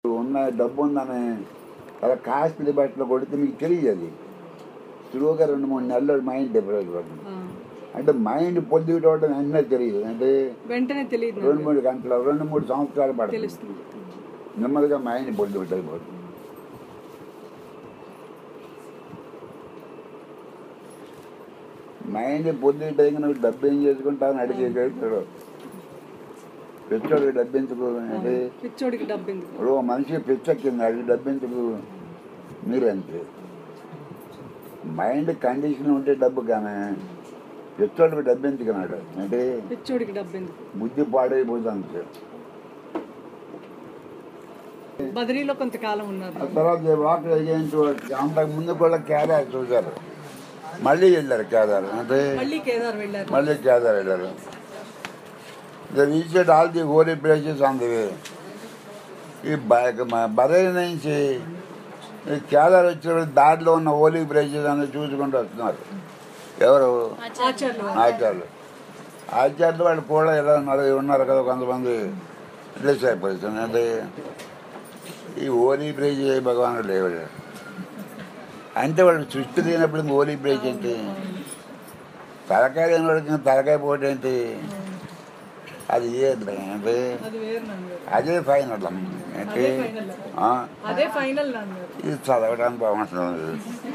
ఉన్న డబ్బు ఉందని అలా కాస్ట్లీ బట్టలు కొడితే మీకు తెలియదు అది సులువుగా రెండు మూడు నెలలు మైండ్ డిఫరెన్స్ పడుతుంది ఆ. అంటే మైండ్ పొద్దుటం వెంటనే తెలియదు అంటే వెంటనే తెలియదు రెండు మూడు గంటలు రెండు మూడు సంవత్సరాలు పడుతుంది తెలుస్తుంది నెమ్మదిగా మైండ్ పొద్దుట అయిపోతుంది మైండ్ పొద్దుట నువ్వు డబ్బు ఏం చేసుకుంటావు అడిగేసాడు పెచ్చోడికి డబ్బు ఎందుకు అంటే పిచ్చోడికి డబ్బు ఎందుకు ఇప్పుడు ఓ మనిషి పిచ్చెక్కింది అది డబ్బు ఎందుకు మీరు అంతే మైండ్ కండిషన్ ఉంటే డబ్బు కానీ పిచ్చోడికి డబ్బు ఎందుకున్నాడు అంటే పిచ్చోడికి డబ్బు ఎందుకు బుద్ధి పాడైపోతుంది అంతే బదిలీలో కొంతకాలం ఉన్నారు ఆ తర్వాత వాటర్ ఏజెంట్ అంతకు ముందు కూడా కేదార్ చూశారు మళ్ళీ వెళ్ళారు కేదార్ అంటే మళ్ళీ కేదార్ వెళ్ళారు మళ్ళీ కేదార్ వెళ్ళారు they visited all the holy places on the way ఈ బరైన్ నుంచి ఈ కేదార్ వచ్చినప్పుడు దారిలో ఉన్న హోలీ ప్లేసెస్ అనేది చూసుకుంటూ వస్తున్నారు ఎవరు ఆచార్యులు ఆచార్యులు ఆచార్యులు వాళ్ళు కూడా ఎలా ఉన్నారు ఉన్నారు కదా కొంతమంది డ్రెస్ అయిపోతుంది అంటే ఈ హోలీ బ్రేజ్ భగవానుడు లేవు అంటే వాళ్ళు సృష్టి లేనప్పుడు ఇంక హోలీ బ్రేజ్ ఏంటి తలకాయ లేని వాడికి ఇంక తలకాయ పోటీ ఏంటి అది ఏంటి అంటే అది వేరు నాన్నగారు అదే ఫైనల్ అంటే అదే ఫైనల్ ఆ, అదే ఫైనల్ నాన్నగారు ఇది చదవడానికి బాగుంటుంది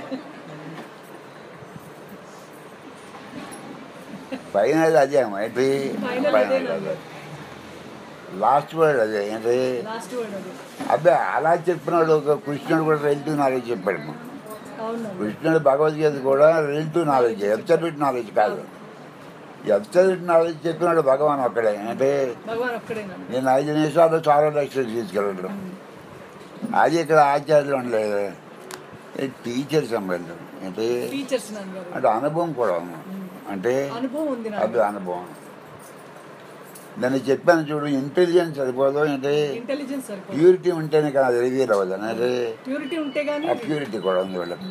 ఫైనల్ అదే ఏంటి Final అదే ఫైనల్ అదే లాస్ట్ వర్డ్ అదే ఏంటి లాస్ట్ వర్డ్ అది అబ్బే అలా చెప్పినాడు ఒక కృష్ణుడు కూడా రిలేటివ్ నాలెడ్జ్ చెప్పాడు అవును కృష్ణుడు భగవద్గీత కూడా రిలేటివ్ నాలెడ్జ్ అబ్సల్యూట్ నాలెడ్జ్ కాదు అబ్సల్యూట్ నాలెడ్జ్ చెప్పినాడు భగవాన్ ఒక్కడే అంటే భగవాన్ ఒక్కడే నాన్న నేను ఐదు నిమిషాలు చాలా లక్షలు తీసుకెళ్ళడం అది ఇక్కడ ఆచార్యులు ఉండలేదు టీచర్స్ అమ్మాయిలు అంటే టీచర్స్ నాన్నగారు అంటే అనుభవం కూడా ఉంది అంటే అనుభవం ఉంది అది నాన్న అనుభవం దాన్ని చెప్పాను చూడు ఇంటెలిజెన్స్ సరిపోదు అంటే ఇంటెలిజెన్స్ సరిపోదు ప్యూరిటీ ఉంటేనే కదా అది రివీల్ అవ్వదు అంటే ప్యూరిటీ ఉంటే గానీ ఆ ప్యూరిటీ కూడా ఉంది వాళ్ళకి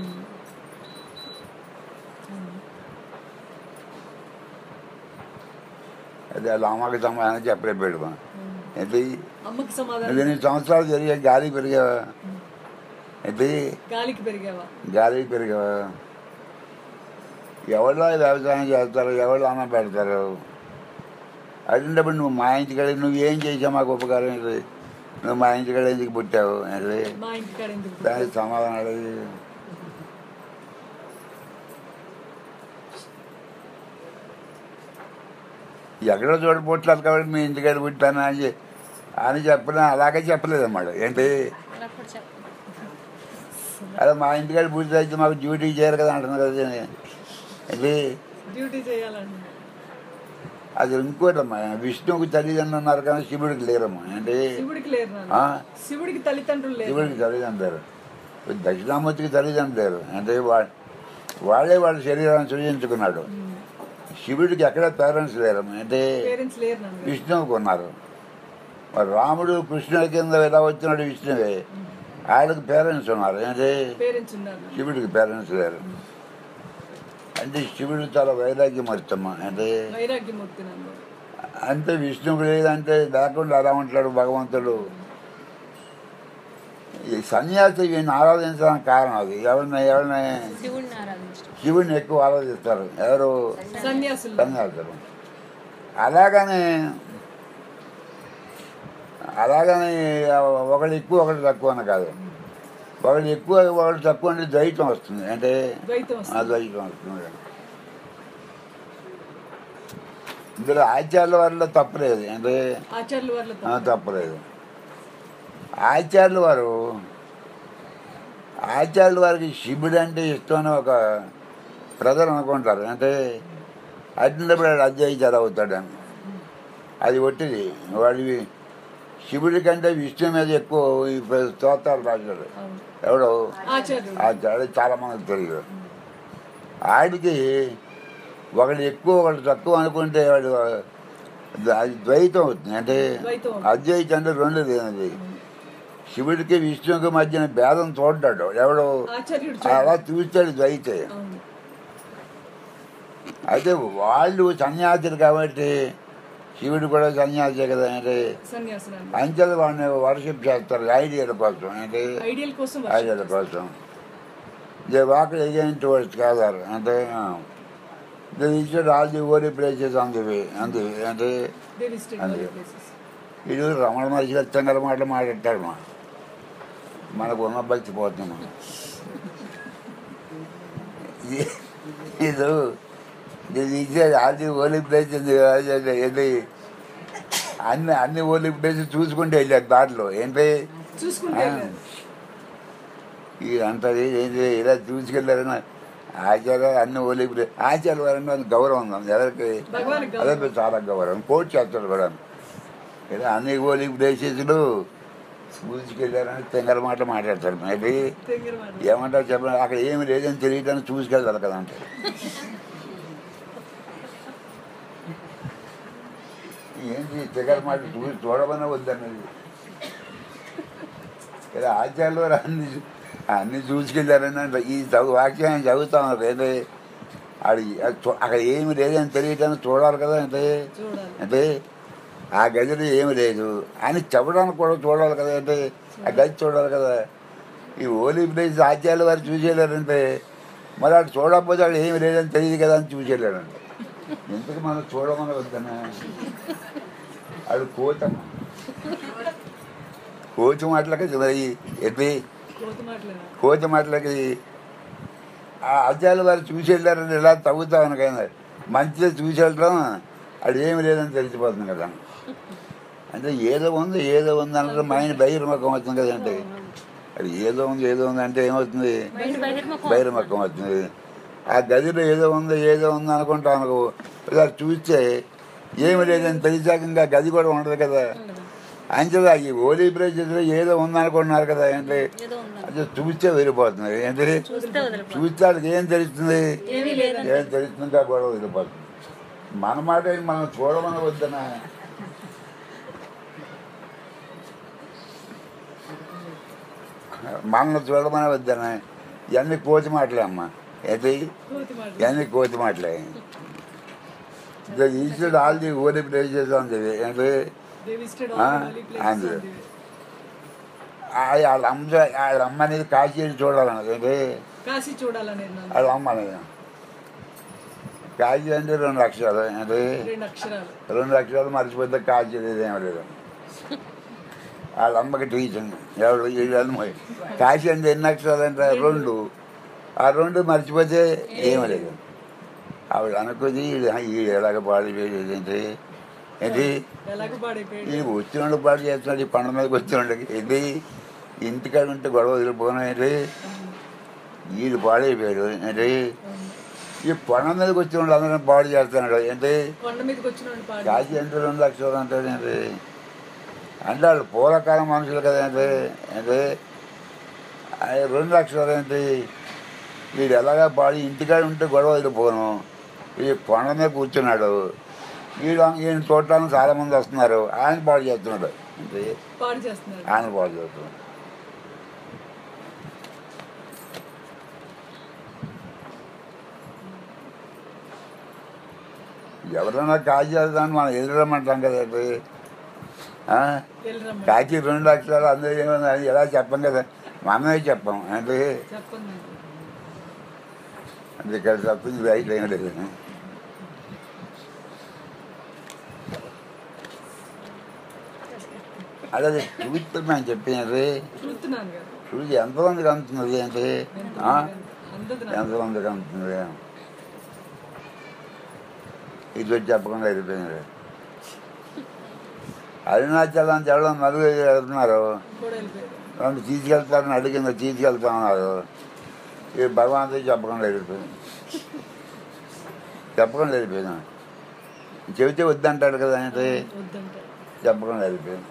అది వాళ్ళ అమ్మకి సమాధానం చెప్పలేపాడు మా ఏంటి అమ్మకి సమాధానం ఎన్ని సంవత్సరాలు జరిగే గాలి పెరిగావా ఏంటి గాలికి పెరిగావా గాలి పెరిగావా ఎవరిలో వ్యవసాయం చేస్తారు ఎవరు అన్నం పెడతారు అటువంటిప్పుడు నువ్వు మా ఇంటికి వెళ్ళి నువ్వు ఏం చేసావు మాకు ఉపకారం ఏంటి నువ్వు మా ఇంటికి వెళ్ళి ఎందుకు పుట్టావు ఏంటి మా ఇంటికాడ ఎందుకు దానికి సమాధానం అడిగి ఎక్కడో చోట పుట్టారు కాబట్టి మీ ఇంటికాడ పుట్టాను అని చె- అని చెప్పిన అలాగే చెప్పలేదు అన్నమాట ఏంటి అదే మా ఇంటికాడ పుట్టి అయితే మాకు డ్యూటీ చేయరు కదా అంటున్నారు కదా ఏంటి డ్యూటీ చేయాలండి అది ఇంకోటమ్మా విష్ణువుకి తల్లిదండ్రులు ఉన్నారు కానీ శివుడికి లేరమ్మా ఏంటి శివుడికి లేరు నాన్న ఆ? శివుడికి తల్లిదండ్రులు లేరు శివుడికి తల్లిదండ్రులు దక్షిణామూర్తికి తల్లిదండ్రులు లేరు అంటే వా వాళ్ళే వాళ్ళ శరీరాన్ని సృజించుకున్నాడు శివుడికి ఎక్కడ పేరెంట్స్ లేరు అంటే పేరెంట్స్ లేరు నాన్న విష్ణువుకి ఉన్నారు మరి రాముడు కృష్ణుడి కింద ఎలా వచ్చినాడు విష్ణువే ఆయనకు పేరెంట్స్ ఉన్నారు అంటే పేరెంట్స్ ఉన్నారు శివుడికి పేరెంట్స్ లేరు అంటే శివుడు చాలా వైరాగ్యం వచ్చమ్మా అంటే వైరాగ్యమూర్తి నాన్న అంటే విష్ణువుడు లేదంటే లేకుండా ఎలా ఉంటాడు భగవంతుడు ఈ సన్యాసి వీడిని ఆరాధించడానికి కారణం అది ఎవరిని ఎవరిని శివుడిని ఆరాధించడం శివుడిని ఎక్కువ ఆరాధిస్తారు ఎవరు సన్యాసులు సన్యాసులు అలాగని అలాగని ఒకళ్ళు ఎక్కువ ఒకళ్ళు తక్కువ అని కాదు ఒకళ్ళు ఎక్కువ ఒకళ్ళు తక్కువ అంటే ద్వైతం వస్తుంది అంటే ద్వైతం ఆ వస్తుంది ద్వైతం వస్తుంది ఇందులో ఆచార్యుల వల్ల తప్పలేదు అంటే ఆచార్యుల వాళ్ళ ఆ, తప్పలేదు ఆచార్యుల వారు ఆచార్యుల వారికి శివుడు అంటే ఇష్టం అని ఒక ప్రజలు అనుకుంటారు అంటే అట్టినప్పుడు వాడు అధ్యాయుచారు అవుతాడని అది ఒట్టిది వాడి శివుడి కంటే విష్ణు మీద ఎక్కువ ఈ స్తోత్రాలు రాశాడు అవును. ఎవడో ఆచార్యుడు ఆచార్యుడు చాలా మందికి తెలియదు ఆడికి ఒకడు ఎక్కువ ఒకడు తక్కువ అనుకుంటే వాడు అది ద్వైతం అవుతుంది అంటే ద్వైతం. అద్వైతం అంటే రెండు లేనిది శివుడికి విష్ణువుకి మధ్యన భేదం చూడ్డాడు ఎవడు ఆచార్యుడు అలా చూడండి. చూస్తాడు ద్వైతే అవును అయితే వాళ్ళు సన్యాసులు కాబట్టి శివుడు కూడా సన్యాసే కదా అంటే సన్యాసులు అండి అంచెలు వాడిని వర్షిప్ చేస్తారు ఐడియాల కోసం అంటే ఐడియల్ కోసం ఐడియాల కోసం దే వాక్ అగైన్ టువర్డ్స్ కాదారు అంటే దే ఇచ్చాడు ఆల్ ది ఓరీ ప్లేసెస్ అందువి అందువి అంటే దే విజిటెడ్ అంతే. ప్లేసెస్ వీడు రమణ మహర్షి లచ్చంగల మాటలు మాట్లాడతాడు మా మనకు ఉన్న భక్తి పోతుంది మనం ఇది- ఇది ఇది ఇచ్చేది అది ఓలీ ప్లేస్ ఉంది కదా, ఇది అన్ని అన్ని ఓలీ ప్లేస్ చూసుకుంటే వెళ్ళారు దాంట్లో ఏంటి చూసుకుంటే వెళ్ళారు. ఈ అంటది ఏంటి ఇలా చూసుకెళ్ళారని ఆచార్య అన్ని ఓలీ ప్లేస్ ఆచార్య వారంటే అది గౌరవం ఉంది ఎవరికి భగవానికి అదే గౌరవం. చాలా గౌరవం కోర్టు చేస్తాడు కూడా ఇలా అన్ని ఓలీ ప్లేసెస్లు చూసుకెళ్ళారని తెంగర మాట మాట్లాడతారు మేబీ తెంగర మాట. ఏమంటారు చెప్పండి అక్కడ ఏమి లేదని తెలియటానికి చూసుకెళ్తారు కదా అంటే ఏంటి తెగర మాట చూసి చూడమని వద్దన్నది ఇలా ఆచార్యులు వారు అన్ని అన్ని చూసుకెళ్ళారని అంటే ఈ చదువు వాక్యాన్ని చదువుతాం ఏంటి అది అది చూ- అక్కడ ఏమి లేదని తెలియటానికి చూడాలి కదా అంటే చూడాలి అంటే ఆ గదిలో ఏమి లేదు అని చెప్పడానికి కూడా చూడాలి కదా అంటే ఆ గది చూడాలి కదా ఈ ఓలీ ప్లేస్ ఆచార్యుల వారు చూసేయలేరంటే మరి అటు చూడకపోతే అక్కడ ఏమి లేదని తెలియదు కదా అని చూసేయలేరండి ఎందుకు మనం చూడమని వద్దనా అది కోతమ్మ కోతి మాటలకి మరి ఎప్పి కోతి మాటలేనా కోతి మాటలకి ఆ ఆచార్యుల వారు చూసి వెళ్ళారని ఇలా తవ్వుతామని కదా మంచిగా చూసి వెళ్ళడం అది ఏమి లేదని తెలిసిపోతుంది కదా అంటే ఏదో ఉంది ఏదో ఉంది అంటే మైండ్ బహిర్ముఖం అవుతుంది కదండి అది ఏదో ఉంది ఏదో ఉంది అంటే ఏమవుతుంది బహిర్ముఖం అవుతుంది ఆ గదిలో ఏదో ఉంది ఏదో ఉంది అనుకుంటాం అనుకో ఇలా చూస్తే ఏమి లేదని తెలిసాక ఇంకా గది కూడా ఉండదు కదా అంచేదా ఈ ఓలీ ప్లేసెస్లో ఏదో ఉంది అనుకుంటున్నారు కదా ఏంటి ఏదో ఉందని అది చూస్తే వెళ్ళిపోతుంది ఏంటి చూస్తే వదిలిపో చూస్తే వాళ్ళకి ఏం తెలుస్తుంది ఏమీ లేదని ఏం తెలుస్తుంది ఆ గొడవ వెళ్ళిపోతుంది మన మాట ఏంటి మనం చూడమని వద్దనా మనల్ని చూడమని వద్దనా ఇవన్నీ కోతి మాటలే అమ్మా ఏంటి కోతి మాట ఇవన్నీ కోతి మాటలే ఈశ్వరుడు ఆల్ ది ఓలీ ప్లేసెస్ ఉంది ఏంటి దే విజిటెడ్ ఆ, ఆల్ హోలీ ప్లేసెస్ అంతే. అండి. ఆ- వాళ్ళ అమ్మ వాళ్ళ అమ్మ అనేది కాశీ చూడాలన్నది ఏంటి కాశీ చూడాలనేది నన్ను. వాళ్ళ అమ్మ అనేది కాశీ అంటే రెండు లక్షలు ఏంటి రెండు అక్షరాలు రెండు లక్షలు మర్చిపోతే కాశీ లేదు ఏం లేదు వాళ్ళ అమ్మకి టీచింగ్ ఎవరు వీళ్ళు పోయి కాశీ అంటే ఎన్ని అక్షరాలు అంటే రెండు ఆ రెండు మర్చిపోతే ఏం లేదు ఆవిడ అనుకుంది ఈ ఎలాగ పాడిపోయేది ఏంటి ఏంటి ఎలాగో పాడైపోయాడు ఈ వచ్చినోళ్ళు పాడు చేస్తున్నాడు ఈ పండుగ మీదకి వచ్చినోళ్ళకి ఏంటి ఇంటికాడ ఉంటే గొడవ వదిలిపోవడం ఏంటి వీడు పాడైపోయాడు ఏంటి ఈ పండుగ మీదకి వచ్చిన వాళ్ళు అందరం పాడు చేస్తున్నాడు ఏంటి కొండ మీదకి వచ్చిన పాడు కాశీ అంటే రెండు లక్షలు అంటాడు ఏంటి అంటే వాళ్ళు పూర్వకాలం మనుషులు కదా ఏంటి ఏంటి ఆ రెండు లక్షలు ఏంటి వీడు ఎలాగా పాడి ఇంటికాడ ఉంటే గొడవ వదిలిపోను ఈ కొండ మీద కూర్చున్నాడు వీడు ఈయన చూడటానికి చాలా మంది వస్తున్నారు ఆయన పాడు చేస్తున్నాడు అంటే పాడు చేస్తున్నాడు ఆయన పాడు చేస్తున్నాడు ఎవరైనా కాజీ చేద్దామని మనం ఎదురమ్మంటాం కదా ఏంటి? ఆ? వెళ్ళరమ్మ కాకి రెండు లక్షలు అందరూ ఏమన్నా ఎలా చెప్పం కదా మనమే చెప్పాం అంటే చెప్పండి అంటే ఇక్కడ తప్పింది రైట్ ఏం లేదు అదే ట్రూత్ మేము చెప్పినది చూస్తున్నాను కదా ట్రూత్ ఎంతమందికి అందుతున్నది అంటే ఆ? అందదు నాకు. ఎంతమందికి అందుతున్నది ఇది వచ్చి చెప్పకుండా వెళ్ళిపోయినది అరుణాచలం చెప్పడం నలుగురు వెళ్తున్నారు కూడా వెళ్ళిపోయాడు రెండు తీసుకెళ్తారని అడిగింది తీసుకెళ్తామన్నారు ఈ భగవంతుడు చెప్పకుండా వెళ్ళిపోయింది చెప్పకుండా వెళ్ళిపోయినా చెబితే వద్దంటాడు కదా అంటే వద్దంటే చెప్పకుండా వెళ్ళిపోయింది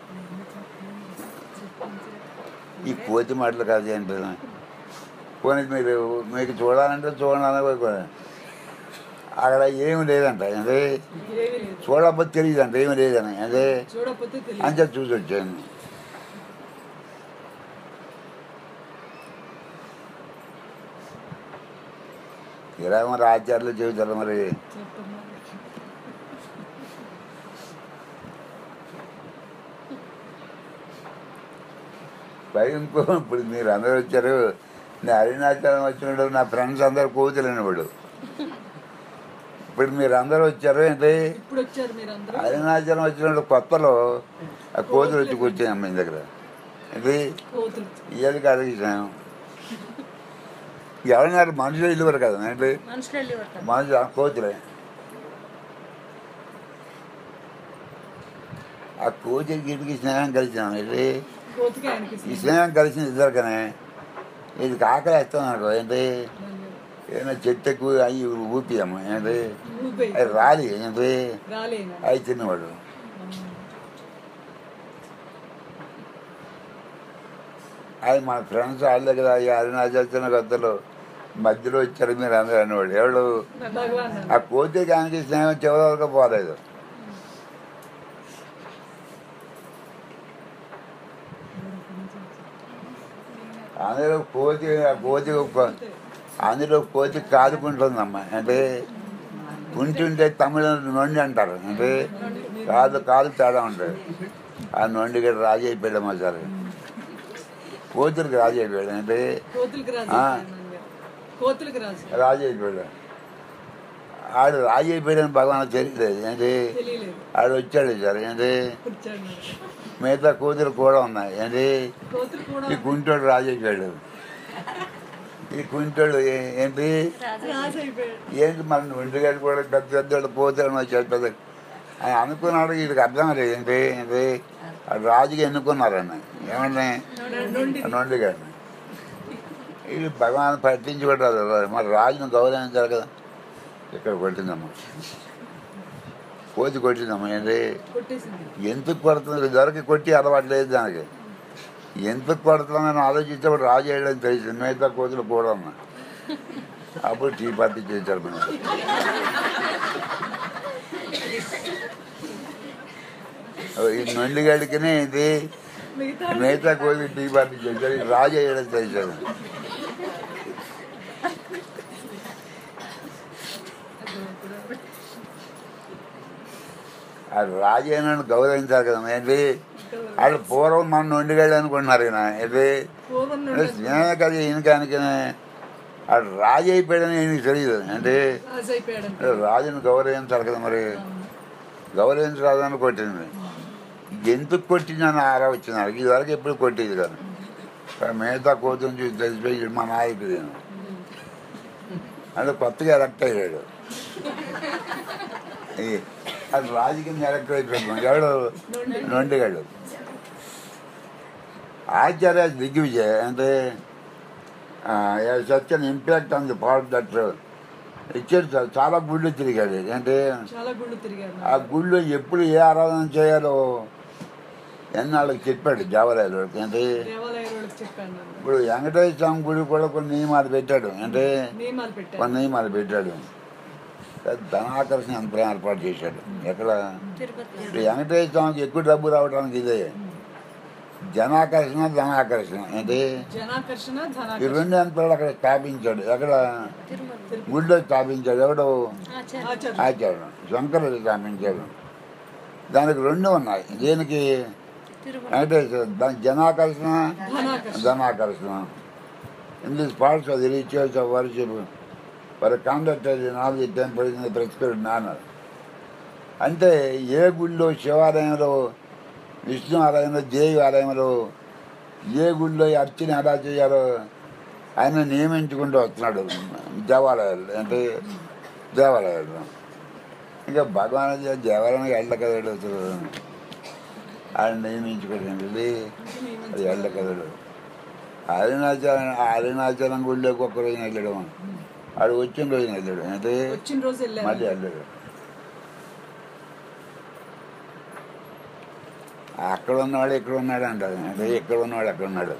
ఈ కోతి మాటలు కాదు ఏంటి పోనీ మీరు మీకు చూడాలంటే చూడాలని కూడా అక్కడ ఏమి లేదంట అంటే ఏమీ లేదు చూడకపోతే తెలియదంట ఏమి లేదని అదే చూడకపోతే తెలియదు అంతే చూసి వచ్చాను ఇలా మరి ఆచార్యులు చెబుతారు మరి చెప్పమ్మా పైగా ఇంకో ఇప్పుడు మీరు అందరూ వచ్చారు నేను అరుణాచలం వచ్చినాడు నా ఫ్రెండ్స్ అందరు కూతులేని వాడు ఇప్పుడు మీరు అందరూ వచ్చారు ఏంటి ఇప్పుడు వచ్చారు మీరు అందరూ అరుణాచలం వచ్చినప్పుడు కొత్తలో ఆ కోతులు వచ్చి కూర్చొని అమ్మ దగ్గర ఇది కోతులు ఇయ్యాలి అడిగిసాను ఎవరన్నారు మనుషులు ఇల్లు కదా ఏంటి మనుషులు వెళ్ళి పడతారు మనుషులు ఆ కోతులే ఆ కోతులకి ఇంటికి స్నేహం కలిసాం ఇది కోతికి ఆయనకి ఈ స్నేహం కలిసింది ఇద్దరికనే ఇది కాకలు వేస్తాం అనుకో ఏంటి ఏదైనా చెట్టు ఎక్కువ అవి ఊపియమ్మ ఏంటి ఊపే అది రాలి ఏంటి రాలేనా అవి తిన్నవాడు అది మన ఫ్రెండ్స్ వాళ్ళే కదా ఈ అరుణాచల్ కొత్తలు మధ్యలో వచ్చారు మీరు అందరూ అనేవాడు ఎవడు భగవాన్ ఆ కోతికి ఆయనకి స్నేహం చివరి వరకు పోలేదు అందులో కోతి ఆ కోతి ఒక- అందులో కోతి కాదుకుంటుందమ్మా అంటే కుంటుంటే తమిళ నొండి అంటారు అంటే కాదు కాదు తేడా ఉంటుంది ఆ నొండి కూడా రాజు అయిపోయాడమ్మా సార్ కోతులకి రాజు అయిపోయాడు అంటే కోతులకి రాజు ఆ. అయిపోయారు నాన్నగారు. కోతులకి రాజు రాజు అయిపోయాడు ఆడు రాజు అయిపోయాడని భగవాన్ తెలియలేదు ఏంటి తెలియలేదు ఆడు వచ్చాడు సార్ ఏంటి కూర్చోండి నాన్నగారు. మిగతా కూతురు కూడా ఉన్నాయి ఏంటి కోతులు కూడా ఈ కుంటోడు రాజు అయిపోయాడు ఈ కుంటోడు ఏ- ఏంటి రాజు అయిపోయాడు ఏంటి మన ఒంటిగాడు కూడా పెద్ద పెద్దోడు పోతాడు వచ్చాడు పెద్ద అని అనుకున్నాడు వీడికి అర్థం లేదు ఏంటి ఏంటి ఆ రాజుగా ఎన్నుకున్నారన్న ఏమన్నా నుండి నొండిగాడిని ఇది భగవాన్ పట్టించుకుంటారు మరి రాజును గౌరవించాలి కదా ఇక్కడ కొట్టిందమ్మా కోతి కొట్టిందమ్మా ఏంటి కొట్టేసింది ఎందుకు కొడుతుంది దొరికి కొట్టి అలవాటు లేదు దానికి ఎందుకు కొడుతుందని ఆలోచించేప్పుడు రాజు వేయడం తెలిసింది మిగతా కోతులు కూడా ఉన్నా అప్పుడు టీ పార్టీ చేశారు మనం ఈ నొండిగడికినే ఇది మిగతా మిగతా కోతి టీ పార్టీ చేశారు ఈ రాజు వేయడం తెలిసారు ఆ రాజు అయినా గౌరవించాలి కదా ఏంటి వాళ్ళు పూర్వం మన నొండిగాడు అనుకుంటున్నారు ఈయన ఏంటి పూర్వం నుండి నేనే కదా ఈయనకానికి ఆడు రాజు అయిపోయాడని ఈయనకి తెలియదు అంటే రాజు అయిపోయాడు రాజుని గౌరవించాలి కదా మరి గౌరవించరాదని కొట్టింది ఎందుకు కొట్టిందని ఆరా వచ్చినారు ఇది వరకు ఎప్పుడు కొట్టేది కాదు కానీ మిగతా కోతుని చూసి తెలిసిపోయి ఈడు మా నాయకుడు ఈయన. అంటే కొత్తగా ఎలక్ట్ అయ్యాడు ఈ- అది రాజకీయ ఎలక్ట్ అయిపోయాడు ఎవడు నొండిగాడు ఆచార్య దిగ్విజయ్ అంటే such an impact on the part that ఇచ్చాడు చా- చాలా గుళ్ళు తిరిగాడు అంటే చాలా గుళ్ళు తిరిగారు ఆ గుళ్ళు ఎప్పుడు ఏ ఆరాధన చేయాలో ఎన్నాళ్ళకి చెప్పాడు జావరాయలు అంటే దేవాలయ వాళ్ళకి చెప్పాను నాన్న. ఇప్పుడు వెంకటేశ్వర స్వామి గుడి కూడా కొన్ని నియమాలు పెట్టాడు అంటే నియమాలు పెట్టాను కొన్ని నియమాలు పెట్టాడు ధనాకర్షణ యంత్రం ఏర్పాటు చేశాడు ఎక్కడ ఇప్పుడు వెంకటేశ్వర స్వామికి ఎక్కువ డబ్బు రావడానికి ఇదే జనాకర్షణ ధనాకర్షణ అంటే జనాకర్షణ ఈ ధనాకర్షణ రెండు యంత్రాలు అక్కడ స్థాపించాడు ఎక్కడ గుడిలో స్థాపించాడు ఎవడు ఆచార్య ఆచార్యుడు శంకరుడు స్థాపించాడు దానికి రెండు ఉన్నాయి దేనికి వెంకటేశ్వర దాని జనాకర్షణ ధనాకర్షణ ధనాకర్షణ in this parts of the rituals of worship for conduct knowledge temple in the prescribed manner అంటే ఏ గుళ్ళో శివాలయంలో విష్ణు ఆలయంలో దేవి ఆలయంలో ఏ గుళ్ళో ఈ అర్చన ఎలా చేయాలో ఆయన నియమించుకుంటూ వస్తున్నాడు దేవాలయాలు అంటే దేవాలయాలు ఇంకా భగవాన్ దేవాలయానికి వెళ్ళ కదడు ఆయన నియమించుకోండి అది వెళ్ళ కదడు అరుణాచలం అరుణాచలం గుళ్ళోకి ఒక్క రోజున వెళ్ళాడు ఆడు వచ్చిన రోజున వెళ్ళాడు అంటే వచ్చిన రోజు మళ్ళీ వెళ్ళారు వెళ్ళాడు అక్కడ ఉన్నవాడు ఇక్కడ ఉన్నాడు అంటారు అంటే ఇక్కడ ఉన్నవాడు అక్కడ ఉన్నాడు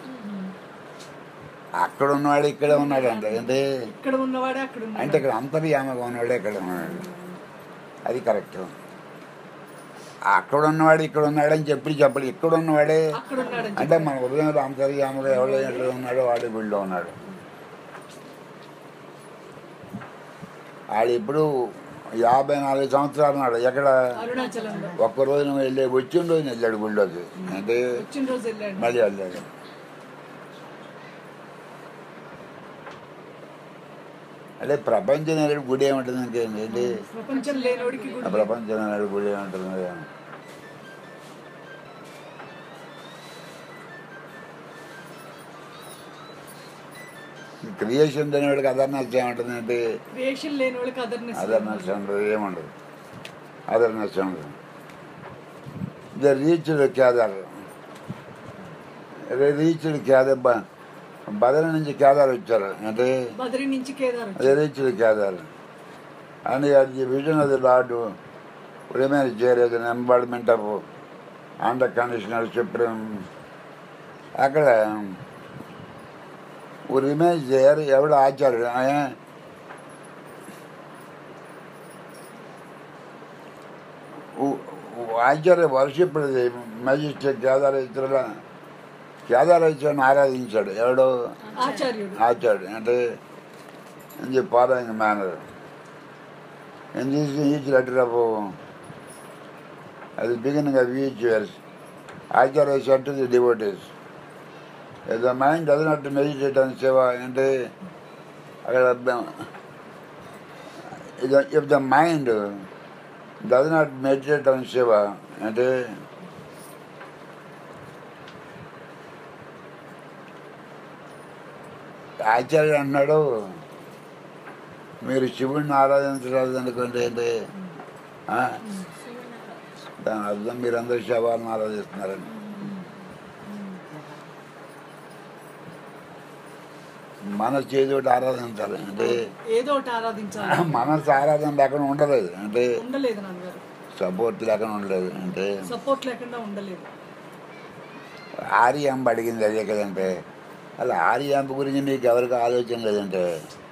అక్కడ ఉన్నవాడు ఇక్కడ ఉన్నాడు అంట అంటే ఇక్కడ ఉన్నవాడే అక్కడ అంటే ఉన్నాడు ఇక్కడ అంతర్యామగా ఉన్నాడే ఇక్కడ ఉన్నాడు అది కరెక్ట్ అక్కడ ఉన్నవాడు ఇక్కడ ఉన్నాడు అని చెప్పి చెప్పడు ఇక్కడ ఉన్నవాడే అక్కడ ఉన్నాడని అంటే మన హృదయంలో అంతర్యామగా ఎవడో ఎక్కడ ఉన్నాడో వాడి గుడిలో ఉన్నాడు ఆడు ఇప్పుడు యాభై నాలుగు సంవత్సరాలు ఉన్నాడు ఎక్కడ అరుణాచలంలో ఒక్క రోజున వెళ్ళి వచ్చిన రోజున వెళ్ళాడు గుళ్ళోకి అంటే వచ్చిన రోజు వెళ్ళాడు మళ్ళీ వెళ్ళాడు అంటే ప్రపంచం అనేది గుడి ఏముంటుంది ఇంకేంటి ఏంటి ప్రపంచం లేనోడికి ఆ గుడి ప్రపంచం అనేది గుడి ఏముంటుంది క్రియేషన్ అనేవాడికి అదర్నెస్ ఏముంటుంది ఏంటి క్రియేషన్ లేనోడికి అదర్నెస్ అదర్నెస్ ఉండదు ఏముండదు అదర్నెస్ ఉండదు they reached Kedar reached Kedar బ- బదరి నుంచి కేదార్ వచ్చారు అంటే బదరి నుంచి కేదార్ అదే రీచ్డ్ కేదార్ అండ్ అది the vision of the lord remains there as an embodiment of under conditioner supreme అక్కడ రిమైన్స్ దేర్ ఎవడు ఆచార్యుడు ఆయన ఆచార్య వర్షిప్పుడు మెజిస్ట్రేట్ కేదారేశ్వరుల కేదారేశ్వరుని ఆరాధించాడు ఎవడు ఆచార్యుడు ఆచార్యుడు అంటే in the following manner. In this each letter of at the beginning of each verse, Acharya said to the devotees, if the mind does not meditate on Shiva, అంటే అక్కడ if- if the mind does not meditate on Shiva, అంటే ఆచార్యుడు అన్నాడు మీరు శివుడిని ఆరాధించరాదు అనుకుంటే ఏంటి ఆ? దాని అర్థం మీరందరూ శవాలను ఆరాధిస్తున్నారని మనసు చేదోటి ఆరాధించాలి అంటే ఏదో ఒకటి ఆరాధించాలి మనసు ఆరాధన లేకుండా ఉండలేదు అంటే ఉండలేదు నాన్నగారు సపోర్ట్ లేకుండా ఉండలేదు అంటే సపోర్ట్ లేకుండా ఉండలేదు ఆర్యాంబ అడిగింది అదే కదంటే అలా ఆర్యాంబ గురించి నీకు ఎవరికి ఆలోచన లేదంటే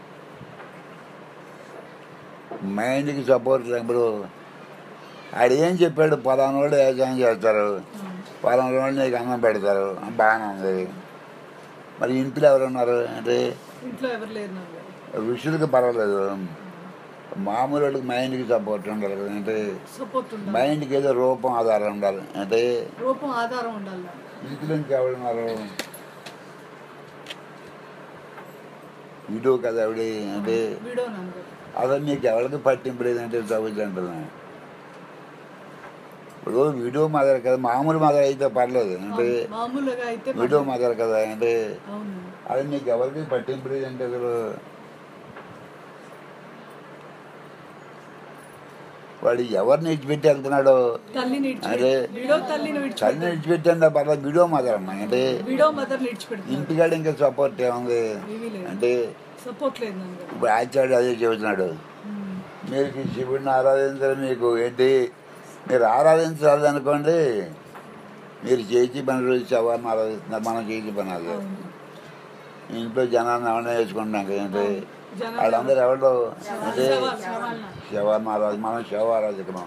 మైండ్కి సపోర్ట్ లేనప్పుడు ఆడు ఏం చెప్పాడు పలానా వాళ్ళు వ్యవసాయం చేస్తారు పలానా వాళ్ళు నీకు అన్నం పెడతారు బాగానే ఉంది మరి ఇంట్లో ఎవరు ఉన్నారు అంటే ఇంట్లో ఎవరు లేరు నాన్నగారు ఋషులకి పర్వాలేదు మామూలు వాళ్ళకి మైండ్కి సపోర్ట్ ఉండాలి కదా అంటే సపోర్ట్ ఉండాలి మైండ్కి ఏదో రూపం ఆధారం ఉండాలి అంటే రూపం ఆధారం ఉండాలి ఇంట్లో ఇంకెవరున్నారు వీడియో కదా ఆవిడ అంటే వీడో నాన్నగారు అసలు నీకు ఎవరికి పట్టింపు లేదంటే చదువుతుంది అంటున్నాను ఇప్పుడు వీడియో మదర్ కదా మామూలు మదర్ అయితే పర్లేదు అంటే మామూలుగా అయితే వీడియో మదర్ కదా అంటే అవును అది నీకు ఎవరికి పట్టింపు లేదంటే అసలు వాడు ఎవరిని విడిచిపెట్టి వెళ్తున్నాడో తల్లిని అరే. విడిచిపెట్టి వీడో తల్లిని చల్లని విడిచిపెట్టి విడిచిపెట్టండి పర్లేదు వీడియో మదర్ అమ్మా అంటే వీడో మదర్ విడిచిపెడుతుంది ఇంటికాడ ఇంకా సపోర్ట్ ఏముంది ఏమీ లేదు అంటే సపోర్ట్ లేదు నాన్నగారు ఇప్పుడు ఆచార్యుడు అదే చెబుతున్నాడు ఉమ్. మీరు ఈ శివుడిని ఆరాధించాలి మీకు ఏంటి మీరు ఆరాధించాలి అనుకోండి మీరు చేసి పని రోజు శవాన్ని ఆరాధిస్తున్నారు మనం చేసి పని అది అవును. ఇంట్లో జనాన్ని ఏమన్నా వేసుకుంటాం ఏంటి జనాలు వాళ్ళందరూ ఎవరు అంటే శవాలు, శవాలు. శవాన్ని ఆరాధి మనం శవ ఆరాధికున్నాం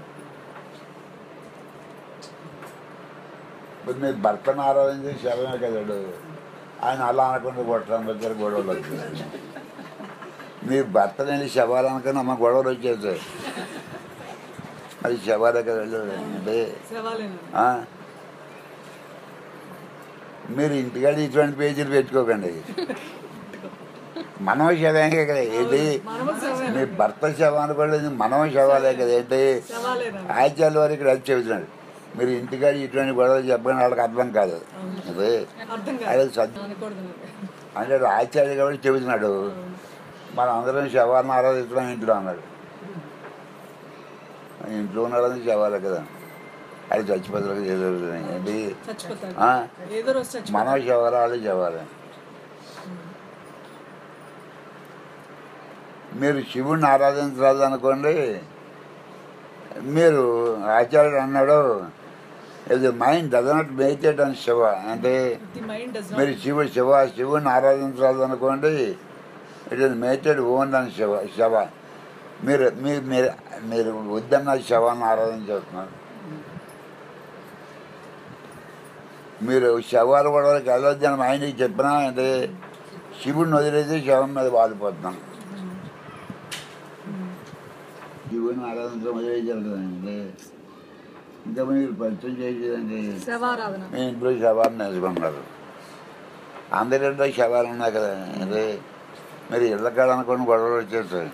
ఇప్పుడు మీ భర్తను ఆరాధించి శవమే కదాడు ఆయన అలా అనకుండా కొట్టడం దగ్గర గొడవలు వచ్చేది మీ భర్త నేను శవాలు అనుకుని అమ్మ గొడవలు వచ్చేసాయి అది శవాలే కదండి అంటే శవాలేనా ఆ? మీరు ఇంటికాడ ఇటువంటి పేజీలు పెట్టుకోకండి మనవ శవమే కదా ఏంటి మనము శవమే మీ భర్త శవం అనుకోలేదు మనవ శవాలే కదా ఏంటి శవాలేనా ఆచార్య వారు ఇక్కడ అది చెబుతున్నాడు మీరు ఇంటికాడ ఇటువంటి గొడవలు చెప్పని వాళ్ళకి అర్థం కాదు అదే అర్థం అదే కాదు సత్యం అనకూడదు నాన్నగారు. అంటే ఆచార్య కాబట్టి చెబుతున్నాడు మనం అందరం శవాన్ని ఆరాధించడం ఇంట్లో అన్నాడు ఇంట్లో ఉన్నాడని శవాలే కదా అది చచ్చిపోతారు ఏదో ఏంటి చచ్చిపోతాడు ఆ? ఏదో రోజు చచ్చిపోతాడు మనవ శవాలు వాళ్ళు శవాలే మీరు శివుణ్ణి ఆరాధించరాదు అనుకోండి మీరు ఆచార్యుడు అన్నాడు ఇది మైండ్ డజ్ నాట్ మెడిటేట్ అని శివ అంటే ది మైండ్ డస్ మీరు శివ శివ శివుని ఆరాధించరాదు అనుకోండి ఇట్ ఇస్ మెడిటేట్ ఓన్ అని శివ శవ మీరు మీరు మీరు మీరు వద్దన్న శవాన్ని ఆరాధించేస్తున్నారు మీరు శవాలు గొడవలకి వెళ్ళొద్దని మైండ్కి చెప్పినా అంటే శివుడిని వదిలేసి శవం మీద వాలిపోతున్నాం శివుని ఆరాధించడం వదిలేసారండి ఇంకా మీరు పరిచయం చేసేదండి శవారాధన మీ ఇంట్లో శవాన్ని వేసుకున్నారు అందరింట్లో శవాలు ఉన్నాయి కదా అదే మరి ఇళ్ళకాడ అనుకోండి గొడవలు వచ్చేస్తాయి